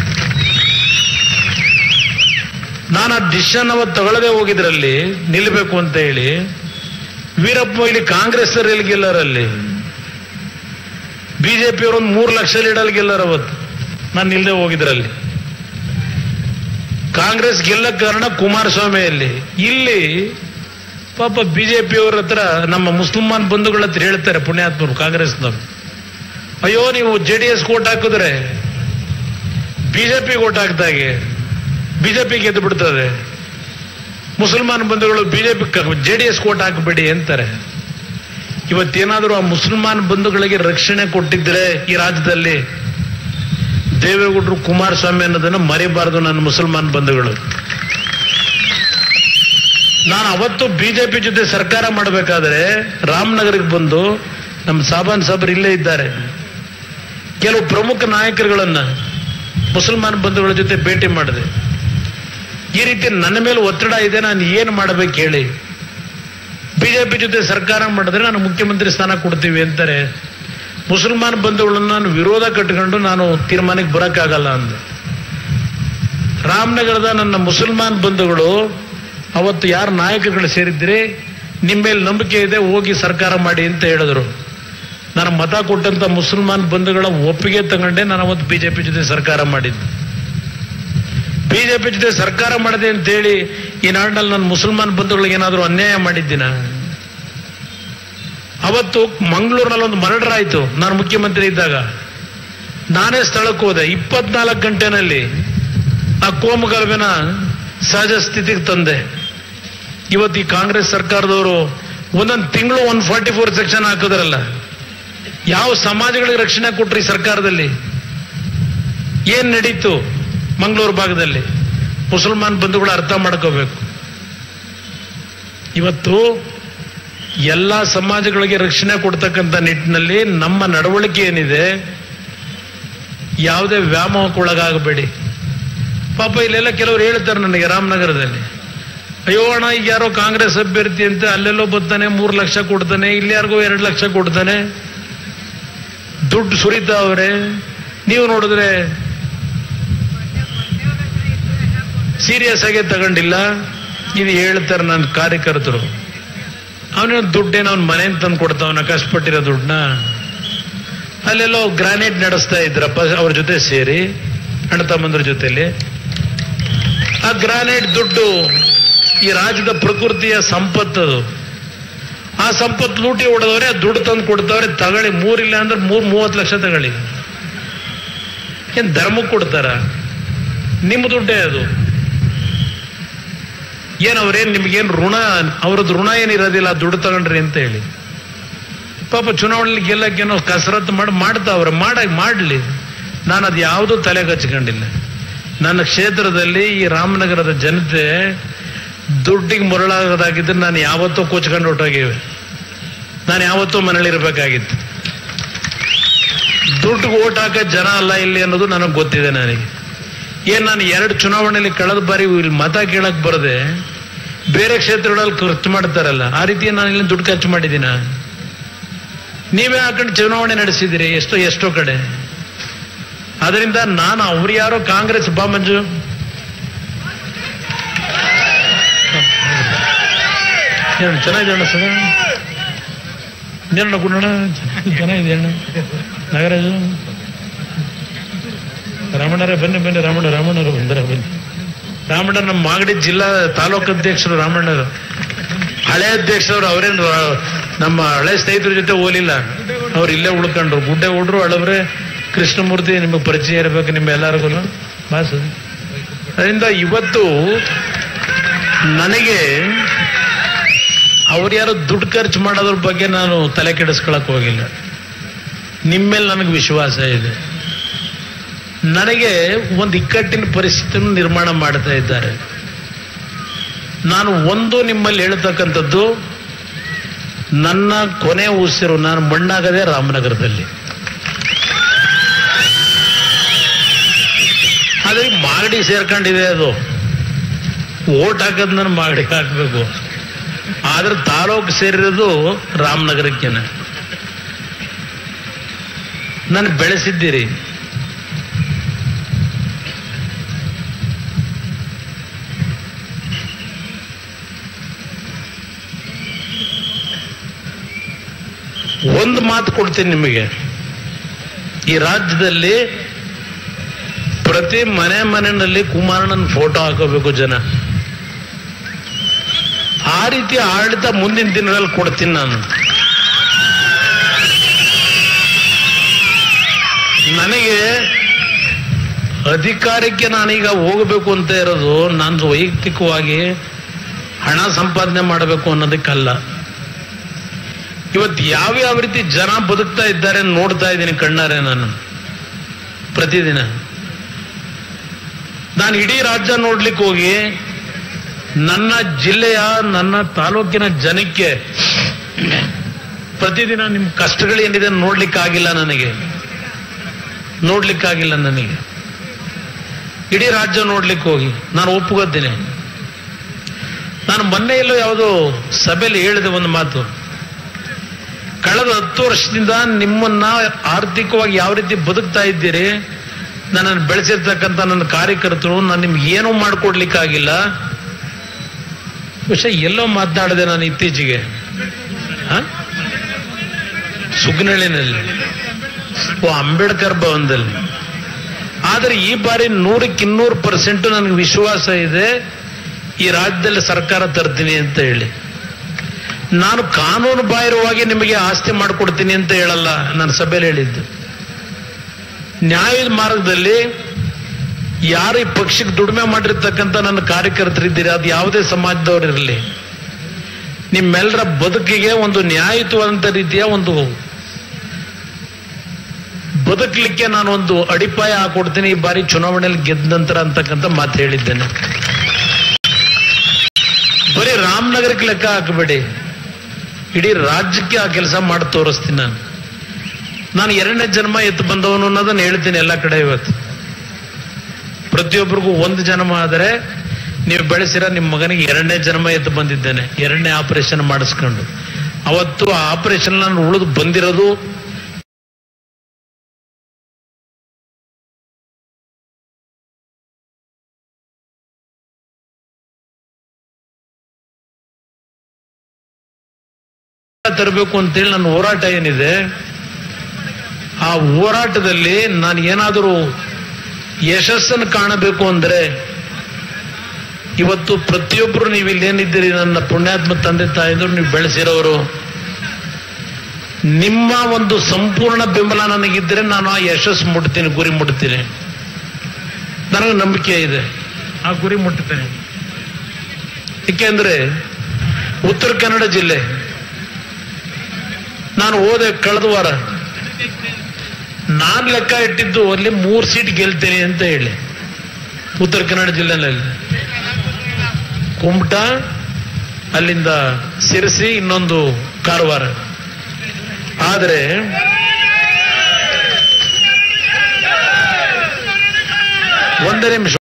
ನಾನು ಆ ಡಿಸಿಷನ್ ಅವತ್ತು ತಗೊಳ್ಳದೆ ಹೋಗಿದ್ರಲ್ಲಿ ನಿಲ್ಲಬೇಕು ಅಂತ ಹೇಳಿ ವೀರಪ್ಪ ಮೊಯ್ಲಿ ಕಾಂಗ್ರೆಸ್ ಎಲ್ಲಿ ಗೆಲ್ಲರಲ್ಲಿ ಬಿಜೆಪಿಯವರು ಒಂದು ಮೂರು ಲಕ್ಷ ಲೀಡಲ್ಲಿ ಗೆಲ್ಲರ ಅವತ್ತು ನಾನು ನಿಲ್ಲದೆ ಹೋಗಿದ್ರಲ್ಲಿ ಕಾಂಗ್ರೆಸ್ ಗೆಲ್ಲಕ್ಕೆ ಕಾರಣ ಕುಮಾರಸ್ವಾಮಿಯಲ್ಲಿ ಇಲ್ಲಿ ಪಾಪ ಬಿಜೆಪಿಯವ್ರ ಹತ್ರ ನಮ್ಮ ಮುಸಲ್ಮಾನ್ ಬಂಧುಗಳ ಹತ್ರ ಹೇಳ್ತಾರೆ ಪುಣ್ಯಾತ್ಮರು ಕಾಂಗ್ರೆಸ್ನವರು ಅಯ್ಯೋ ನೀವು ಜೆ ಡಿ ಎಸ್ ಕೋಟ್ ಹಾಕಿದ್ರೆ ಬಿಜೆಪಿ ಓಟ್ ಹಾಕ್ದಾಗೆ ಬಿಜೆಪಿ ಗೆದ್ದು ಬಿಡ್ತದೆ ಮುಸಲ್ಮಾನ್ ಬಂಧುಗಳು ಬಿಜೆಪಿ ಜೆ ಡಿ ಎಸ್ ಕೋಟ್ ಹಾಕಬೇಡಿ ಅಂತಾರೆ ಇವತ್ತೇನಾದರೂ ಆ ಮುಸಲ್ಮಾನ್ ಬಂಧುಗಳಿಗೆ ರಕ್ಷಣೆ ಕೊಟ್ಟಿದ್ರೆ ಈ ರಾಜ್ಯದಲ್ಲಿ ದೇವೇಗೌಡರು ಕುಮಾರಸ್ವಾಮಿ ಅನ್ನೋದನ್ನು ಮರಿಬಾರದು ನನ್ನ ಮುಸಲ್ಮಾನ್ ಬಂಧುಗಳು ನಾನು ಅವತ್ತು ಬಿಜೆಪಿ ಜೊತೆ ಸರ್ಕಾರ ಮಾಡಬೇಕಾದ್ರೆ ರಾಮನಗರಕ್ಕೆ ಬಂದು ನಮ್ಮ ಸಾಬಾನ್ ಸಾಬ್ರು ಇಲ್ಲೇ ಇದ್ದಾರೆ ಕೆಲವು ಪ್ರಮುಖ ನಾಯಕರುಗಳನ್ನ ಮುಸಲ್ಮಾನ್ ಬಂಧುಗಳ ಜೊತೆ ಭೇಟಿ ಮಾಡಿದೆ ಈ ರೀತಿ ನನ್ನ ಮೇಲೆ ಒತ್ತಡ ಇದೆ ನಾನು ಏನು ಮಾಡಬೇಕು ಹೇಳಿ ಬಿಜೆಪಿ ಜೊತೆ ಸರ್ಕಾರ ಮಾಡಿದ್ರೆ ನಾನು ಮುಖ್ಯಮಂತ್ರಿ ಸ್ಥಾನ ಕೊಡ್ತೀವಿ ಅಂತಾರೆ ಮುಸಲ್ಮಾನ್ ಬಂಧುಗಳನ್ನ ನಾನು ವಿರೋಧ ಕಟ್ಕೊಂಡು ನಾನು ತೀರ್ಮಾನಕ್ಕೆ ಬರೋಕ್ಕಾಗಲ್ಲ ಅಂದೆ ರಾಮನಗರದ ನನ್ನ ಮುಸಲ್ಮಾನ್ ಬಂಧುಗಳು ಅವತ್ತು ಯಾರು ನಾಯಕರುಗಳು ಸೇರಿದ್ರಿ ನಿಮ್ಮ ಮೇಲೆ ನಂಬಿಕೆ ಇದೆ ಹೋಗಿ ಸರ್ಕಾರ ಮಾಡಿ ಅಂತ ಹೇಳಿದ್ರು ನಾನು ಮತ ಕೊಟ್ಟಂತ ಮುಸಲ್ಮಾನ್ ಬಂಧುಗಳ ಒಪ್ಪಿಗೆ ತಗೊಂಡೆ ನಾನು ಅವತ್ತು ಬಿಜೆಪಿ ಜೊತೆ ಸರ್ಕಾರ ಮಾಡಿದ್ದು ಬಿಜೆಪಿ ಜೊತೆ ಸರ್ಕಾರ ಮಾಡಿದೆ ಅಂತೇಳಿ ಈ ನಾಡಿನಲ್ಲಿ ನನ್ನ ಮುಸಲ್ಮಾನ್ ಬಂಧುಗಳಿಗೆ ಏನಾದರೂ ಅನ್ಯಾಯ ಮಾಡಿದ್ದೀನ ಅವತ್ತು ಮಂಗಳೂರಿನಲ್ಲಿ ಒಂದು ಮರ್ಡರ್ ಆಯಿತು ನಾನು ಮುಖ್ಯಮಂತ್ರಿ ಇದ್ದಾಗ ನಾನೇ ಸ್ಥಳಕ್ಕೆ ಹೋದೆ ಇಪ್ಪತ್ನಾಲ್ಕು ಗಂಟೆನಲ್ಲಿ ಆ ಕೋಮುಗಲಭೆನ ಸಹಜ ಸ್ಥಿತಿಗೆ ತಂದೆ ಇವತ್ತು ಈ ಕಾಂಗ್ರೆಸ್ ಸರ್ಕಾರದವರು ಒಂದೊಂದು ತಿಂಗಳು ಒನ್ ಫಾರ್ಟಿ ಫೋರ್ ಸೆಕ್ಷನ್ ಹಾಕಿದ್ರಲ್ಲ ಯಾವ ಸಮಾಜಗಳಿಗೆ ರಕ್ಷಣೆ ಕೊಟ್ರಿ ಸರ್ಕಾರದಲ್ಲಿ ಏನ್ ನಡೀತು ಮಂಗಳೂರು ಭಾಗದಲ್ಲಿ ಮುಸಲ್ಮಾನ್ ಬಂಧುಗಳು ಅರ್ಥ ಮಾಡ್ಕೋಬೇಕು ಇವತ್ತು ಎಲ್ಲ ಸಮಾಜಗಳಿಗೆ ರಕ್ಷಣೆ ಕೊಡ್ತಕ್ಕಂಥ ನಿಟ್ಟಿನಲ್ಲಿ ನಮ್ಮ ನಡವಳಿಕೆ ಏನಿದೆ ಯಾವುದೇ ವ್ಯಾಮೋಹಕ್ಕೆ ಒಳಗಾಗಬೇಡಿ ಪಾಪ ಇಲ್ಲೆಲ್ಲ ಕೆಲವರು ಹೇಳ್ತಾರೆ ನನಗೆ ರಾಮನಗರದಲ್ಲಿ ಅಯ್ಯೋ ಅಣ್ಣ ಈಗ ಯಾರೋ ಕಾಂಗ್ರೆಸ್ ಅಭ್ಯರ್ಥಿ ಅಂತ ಅಲ್ಲೆಲ್ಲೋ ಬರ್ತಾನೆ ಮೂರು ಲಕ್ಷ ಕೊಡ್ತಾನೆ ಇಲ್ಲಿ ಯಾರಿಗೋ ಎರಡು ಲಕ್ಷ ಕೊಡ್ತಾನೆ ದುಡ್ಡು ಸುರಿತಾವ್ರೆ ನೀವು ನೋಡಿದ್ರೆ ಸೀರಿಯಸ್ ಆಗಿ ತಗೊಂಡಿಲ್ಲ ಇದು ಹೇಳ್ತಾರೆ ನನ್ನ ಕಾರ್ಯಕರ್ತರು ಅವನ ದುಡ್ಡೇನು ಅವ್ನ ಮನೆ ತಂದು ಕೊಡ್ತಾವನ ಕಷ್ಟಪಟ್ಟಿರೋ ದುಡ್ಡನ್ನ ಅಲ್ಲೆಲ್ಲೋ ಗ್ರಾನೈಟ್ ನಡೆಸ್ತಾ ಇದ್ರಪ್ಪ ಅವ್ರ ಜೊತೆ ಸೇರಿ ಅಣ್ಣ ತಮ್ಮಂದ್ರ ಜೊತೆಲಿ ಆ ಗ್ರಾನೈಟ್ ದುಡ್ಡು ಈ ರಾಜ್ಯದ ಪ್ರಕೃತಿಯ ಸಂಪತ್ತದು ಆ ಸಂಪತ್ತು ಲೂಟಿ ಹೊಡೆದವ್ರೆ ಆ ದುಡ್ಡು ತಂದು ಕೊಡ್ತಾವ್ರೆ ತಗೊಳ್ಳಿ ಮೂರಿಲ್ಲ ಅಂದ್ರೆ ಮೂರ್ ಮೂವತ್ತು ಲಕ್ಷ ತಗೊಳ್ಳಿ ಏನ್ ಧರ್ಮಕ್ಕೆ ಕೊಡ್ತಾರ ನಿಮ್ಮ ದುಡ್ಡೇ ಅದು ಏನ್ ಅವ್ರೇನ್ ನಿಮ್ಗೇನ್ ಋಣ ಅವ್ರದ್ದು ಋಣ ಏನಿರೋದಿಲ್ಲ ದುಡ್ಡು ತಗೊಂಡ್ರಿ ಅಂತ ಹೇಳಿ ಪಾಪ ಚುನಾವಣೆಯಲ್ಲಿ ಗೆಲ್ಲಕ್ಕೇನೋ ಕಸರತ್ತು ಮಾಡಿ ಮಾಡ್ತಾವ್ರೆ ಮಾಡ ಮಾಡ್ಲಿ ನಾನು ಅದು ಯಾವುದೂ ತಲೆಗೆ ಹಚ್ಕೊಂಡಿಲ್ಲ ನನ್ನ ಕ್ಷೇತ್ರದಲ್ಲಿ ಈ ರಾಮನಗರದ ಜನತೆ ದುಡ್ಡಿಗೆ ಮರಳಾಗೋದಾಗಿದ್ರೆ ನಾನು ಯಾವತ್ತೂ ಕೂಚ್ಕೊಂಡು ಹೊಟ್ಟೋಗಿವೆ ನಾನು ಯಾವತ್ತೂ ಮನೇಲಿರ್ಬೇಕಾಗಿತ್ತು ದುಡ್ಡಿಗೆ ಓಟ್ ಹಾಕೋ ಜನ ಅಲ್ಲ ಇಲ್ಲಿ ಅನ್ನೋದು ನನಗೆ ಗೊತ್ತಿದೆ ನನಗೆ ಏನ್ ನಾನು ಎರಡು ಚುನಾವಣೆಯಲ್ಲಿ ಕಳೆದ ಬಾರಿ ಇಲ್ಲಿ ಮತ ಕೇಳಕ್ ಬರದೆ ಬೇರೆ ಕ್ಷೇತ್ರಗಳಲ್ಲಿ ಖರ್ಚು ಮಾಡ್ತಾರಲ್ಲ ಆ ರೀತಿ ನಾನು ಇಲ್ಲಿ ದುಡ್ಡು ಖರ್ಚು ಮಾಡಿದ್ದೀನ ನೀವೇ ಹಾಕೊಂಡು ಚುನಾವಣೆ ನಡೆಸಿದಿರಿ ಎಷ್ಟೋ ಎಷ್ಟೋ ಕಡೆ ಅದರಿಂದ ನಾನು ಅವ್ರು ಯಾರೋ ಕಾಂಗ್ರೆಸ್ ಬಾ ಮಂಜು ಹೇಳು ಚೆನ್ನಾಗಿದೆ ಅಣ್ಣ ಸರ್ ಇನ್ನೇನು ಕೊಡೋಣ ಜನ ಇದೆ ಅಣ್ಣ ನಾಗರಾಜು ರಾಮಣ್ಣರೇ ಬನ್ನಿ ಬನ್ನಿ ರಾಮಣ್ಣ ರಾಮಣ್ಣರು ಬಂದರೆ ಬನ್ನಿ ರಾಮಣ್ಣ ನಮ್ಮ ಮಾಗಡಿ ಜಿಲ್ಲಾ ತಾಲೂಕು ಅಧ್ಯಕ್ಷರು ರಾಮಣ್ಣರು ಹಳೆ ಅಧ್ಯಕ್ಷರು ಅವರೇನು ನಮ್ಮ ಹಳೆ ಸ್ನೇಹಿತರ ಜೊತೆ ಹೋಲಿಲ್ಲ ಅವ್ರು ಇಲ್ಲೇ ಉಳ್ಕೊಂಡ್ರು ಗುಡ್ಡೆ ಹುಡ್ರು ಹಳಬ್ರೆ ಕೃಷ್ಣಮೂರ್ತಿ ನಿಮಗೆ ಪರಿಚಯ ಇರಬೇಕು ನಿಮ್ಮ ಎಲ್ಲರಿಗೂ ಬಾಸು ಅದರಿಂದ ಇವತ್ತು ನನಗೆ ಅವ್ರು ಯಾರು ದುಡ್ಡು ಖರ್ಚು ಮಾಡೋದ್ರ ಬಗ್ಗೆ ನಾನು ತಲೆ ಕೆಡಿಸ್ಕೊಳಕ್ ಹೋಗಿಲ್ಲ ನಿಮ್ಮೇಲೆ ನನಗೆ ವಿಶ್ವಾಸ ಇದೆ ನನಗೆ ಒಂದು ಇಕ್ಕಟ್ಟಿನ ಪರಿಸ್ಥಿತಿಯನ್ನು ನಿರ್ಮಾಣ ಮಾಡ್ತಾ ಇದ್ದಾರೆ ನಾನು ಒಂದು ನಿಮ್ಮಲ್ಲಿ ಹೇಳ್ತಕ್ಕಂಥದ್ದು ನನ್ನ ಕೊನೆ ಉಸಿರು ನಾನು ಮಣ್ಣಾಗದೆ ರಾಮನಗರದಲ್ಲಿ ಆದ್ರೆ ಈ ಮಾಗಡಿ ಸೇರ್ಕೊಂಡಿದೆ ಅದು ಓಟ್ ಹಾಕೋದು ನಾನು ಮಾಗಡಿಗೆ ಹಾಕ್ಬೇಕು ಆದ್ರೆ ತಾಲೂಕು ಸೇರಿರೋದು ರಾಮನಗರಕ್ಕೇನೆ ನಾನು ಬೆಳೆಸಿದ್ದೀರಿ ಒಂದು ಮಾತು ಕೊಡ್ತೀನಿ ನಿಮಗೆ ಈ ರಾಜ್ಯದಲ್ಲಿ ಪ್ರತಿ ಮನೆ ಮನೆಯಲ್ಲಿ ಕುಮಾರಣ್ಣನ ಫೋಟೋ ಹಾಕೋಬೇಕು ಜನ ಆ ರೀತಿ ಆಡಳಿತ ಮುಂದಿನ ದಿನಗಳಲ್ಲಿ ಕೊಡ್ತೀನಿ ನಾನು ನನಗೆ ಅಧಿಕಾರಕ್ಕೆ ನಾನೀಗ ಹೋಗಬೇಕು ಅಂತ ಇರೋದು ನಾನು ವೈಯಕ್ತಿಕವಾಗಿ ಹಣ ಸಂಪಾದನೆ ಮಾಡಬೇಕು ಅನ್ನೋದಕ್ಕಲ್ಲ ಇವತ್ತು ಯಾವ್ಯಾವ ರೀತಿ ಜನ ಬದುಕ್ತಾ ಇದ್ದಾರೆ ನೋಡ್ತಾ ಇದ್ದೀನಿ ಕಣ್ಣಾರೆ ನಾನು ಪ್ರತಿದಿನ ನಾನು ಇಡೀ ರಾಜ್ಯ ನೋಡ್ಲಿಕ್ಕೆ ಹೋಗಿ ನನ್ನ ಜಿಲ್ಲೆಯ ನನ್ನ ತಾಲೂಕಿನ ಜನಕ್ಕೆ ಪ್ರತಿದಿನ ನಿಮ್ಮ ಕಷ್ಟಗಳೇನಿದೆ ನೋಡ್ಲಿಕ್ಕಾಗಿಲ್ಲ ನನಗೆ ನೋಡ್ಲಿಕ್ಕಾಗಿಲ್ಲ ನನಗೆ ಇಡೀ ರಾಜ್ಯ ನೋಡ್ಲಿಕ್ಕೆ ಹೋಗಿ ನಾನು ಒಪ್ಪುಗೊತೀನಿ ನಾನು ಮೊನ್ನೆ ಎಲ್ಲೋ ಯಾವುದೋ ಸಭೆಯಲ್ಲಿ ಹೇಳಿದೆ ಒಂದು ಮಾತು ಕಳೆದ ಹತ್ತು ವರ್ಷದಿಂದ ನಿಮ್ಮನ್ನ ಆರ್ಥಿಕವಾಗಿ ಯಾವ ರೀತಿ ಬದುಕ್ತಾ ಇದ್ದೀರಿ ನನ್ನನ್ನು ಬೆಳೆಸಿರ್ತಕ್ಕಂಥ ನನ್ನ ಕಾರ್ಯಕರ್ತರು ನಾನು ನಿಮ್ಗೆ ಏನೂ ಮಾಡಿಕೊಡ್ಲಿಕ್ಕಾಗಿಲ್ಲ ವಿಷಯ ಎಲ್ಲೋ ಮಾತನಾಡಿದೆ ನಾನು ಇತ್ತೀಚೆಗೆ ಹ? ಸುಗ್ನಳ್ಳಿನಲ್ಲಿ ಓ ಅಂಬೇಡ್ಕರ್ ಭವನದಲ್ಲಿ ಆದರೆ ಈ ಬಾರಿ ನೂರಕ್ಕೆ ಇನ್ನೂರು ಪರ್ಸೆಂಟ್ ನನಗೆ ವಿಶ್ವಾಸ ಇದೆ ಈ ರಾಜ್ಯದಲ್ಲಿ ಸರ್ಕಾರ ತರ್ತೀನಿ ಅಂತ ಹೇಳಿ ನಾನು ಕಾನೂನು ಬಾಹಿರವಾಗಿ ನಿಮಗೆ ಆಸ್ತಿ ಮಾಡಿಕೊಡ್ತೀನಿ ಅಂತ ಹೇಳಲ್ಲ ನಾನು ಸಭೆಯಲ್ಲಿ ಹೇಳಿದ್ದು ನ್ಯಾಯದ ಮಾರ್ಗದಲ್ಲಿ ಯಾರು ಈ ಪಕ್ಷಕ್ಕೆ ದುಡಿಮೆ ಮಾಡಿರ್ತಕ್ಕಂಥ ನನ್ನ ಕಾರ್ಯಕರ್ತರಿದ್ದೀರಿ ಅದು ಯಾವುದೇ ಸಮಾಜದವರಿರಲಿ ನಿಮ್ಮೆಲ್ಲರ ಬದುಕಿಗೆ ಒಂದು ನ್ಯಾಯಯುತವಾದಂಥ ರೀತಿಯ ಒಂದು ಬದುಕಲಿಕ್ಕೆ ನಾನು ಒಂದು ಅಡಿಪಾಯ ಹಾಕೊಡ್ತೀನಿ ಈ ಬಾರಿ ಚುನಾವಣೆಯಲ್ಲಿ ಗೆದ್ದ ನಂತರ ಅಂತಕ್ಕಂಥ ಮಾತು ಹೇಳಿದ್ದೇನೆ ಬರೀ ರಾಮನಗರಕ್ಕೆ ಲೆಕ್ಕ ಹಾಕಬೇಡಿ ಇಡೀ ರಾಜ್ಯಕ್ಕೆ ಆ ಕೆಲಸ ಮಾಡಿ ತೋರಿಸ್ತೀನಿ ನಾನು ನಾನು ಎರಡನೇ ಜನ್ಮ ಎತ್ತು ಬಂದವನು ಅನ್ನೋದನ್ನ ಹೇಳ್ತೀನಿ ಎಲ್ಲ ಕಡೆ ಇವತ್ತು ಪ್ರತಿಯೊಬ್ಬರಿಗೂ ಒಂದು ಜನ್ಮ ಆದರೆ ನೀವು ಬೆಳೆಸಿರೋ ನಿಮ್ಮ ಮಗನಿಗೆ ಎರಡನೇ ಜನ್ಮ ಎದ್ದು ಬಂದಿದ್ದೇನೆ ಎರಡನೇ ಆಪರೇಷನ್ ಮಾಡಿಸ್ಕೊಂಡು ಅವತ್ತು ಆ ಆಪರೇಷನ್ ನಾನು ಉಳಿದು ಬಂದಿರೋದು ತರಬೇಕು ಅಂತೇಳಿ ನನ್ನ ಹೋರಾಟ ಏನಿದೆ ಆ ಹೋರಾಟದಲ್ಲಿ ನಾನು ಏನಾದರೂ ಯಶಸ್ಸನ್ನು ಕಾಣಬೇಕು ಅಂದ್ರೆ ಇವತ್ತು ಪ್ರತಿಯೊಬ್ಬರು ನೀವು ಇಲ್ಲೇನಿದ್ದೀರಿ ನನ್ನ ಪುಣ್ಯಾತ್ಮ ತಂದೆ ತಾಯಿದ್ರು ನೀವು ಬೆಳೆಸಿರೋರು ನಿಮ್ಮ ಒಂದು ಸಂಪೂರ್ಣ ಬೆಂಬಲ ನನಗಿದ್ರೆ ನಾನು ಆ ಯಶಸ್ಸು ಮುಟ್ತೀನಿ ಗುರಿ ಮುಟ್ತೀನಿ ನನಗೆ ನಂಬಿಕೆ ಇದೆ ಆ ಗುರಿ ಮುಟ್ತೇನೆ ಏಕೆಂದ್ರೆ ಉತ್ತರ ಕನ್ನಡ ಜಿಲ್ಲೆ ನಾನು ಹೋದೆ ಕಳೆದ ವಾರ ನಾನ್ ಲೆಕ್ಕ ಇಟ್ಟಿದ್ದು ಅಲ್ಲಿ ಮೂರು ಸೀಟ್ ಗೆಲ್ತೀನಿ ಅಂತ ಹೇಳಿ ಉತ್ತರ ಕನ್ನಡ ಜಿಲ್ಲೆನಲ್ಲಿ ಕುಮಟ ಅಲ್ಲಿಂದ ಸಿರಸಿ ಇನ್ನೊಂದು ಕಾರವಾರ ಆದರೆ ಒಂದೇ ನಿಮಿಷ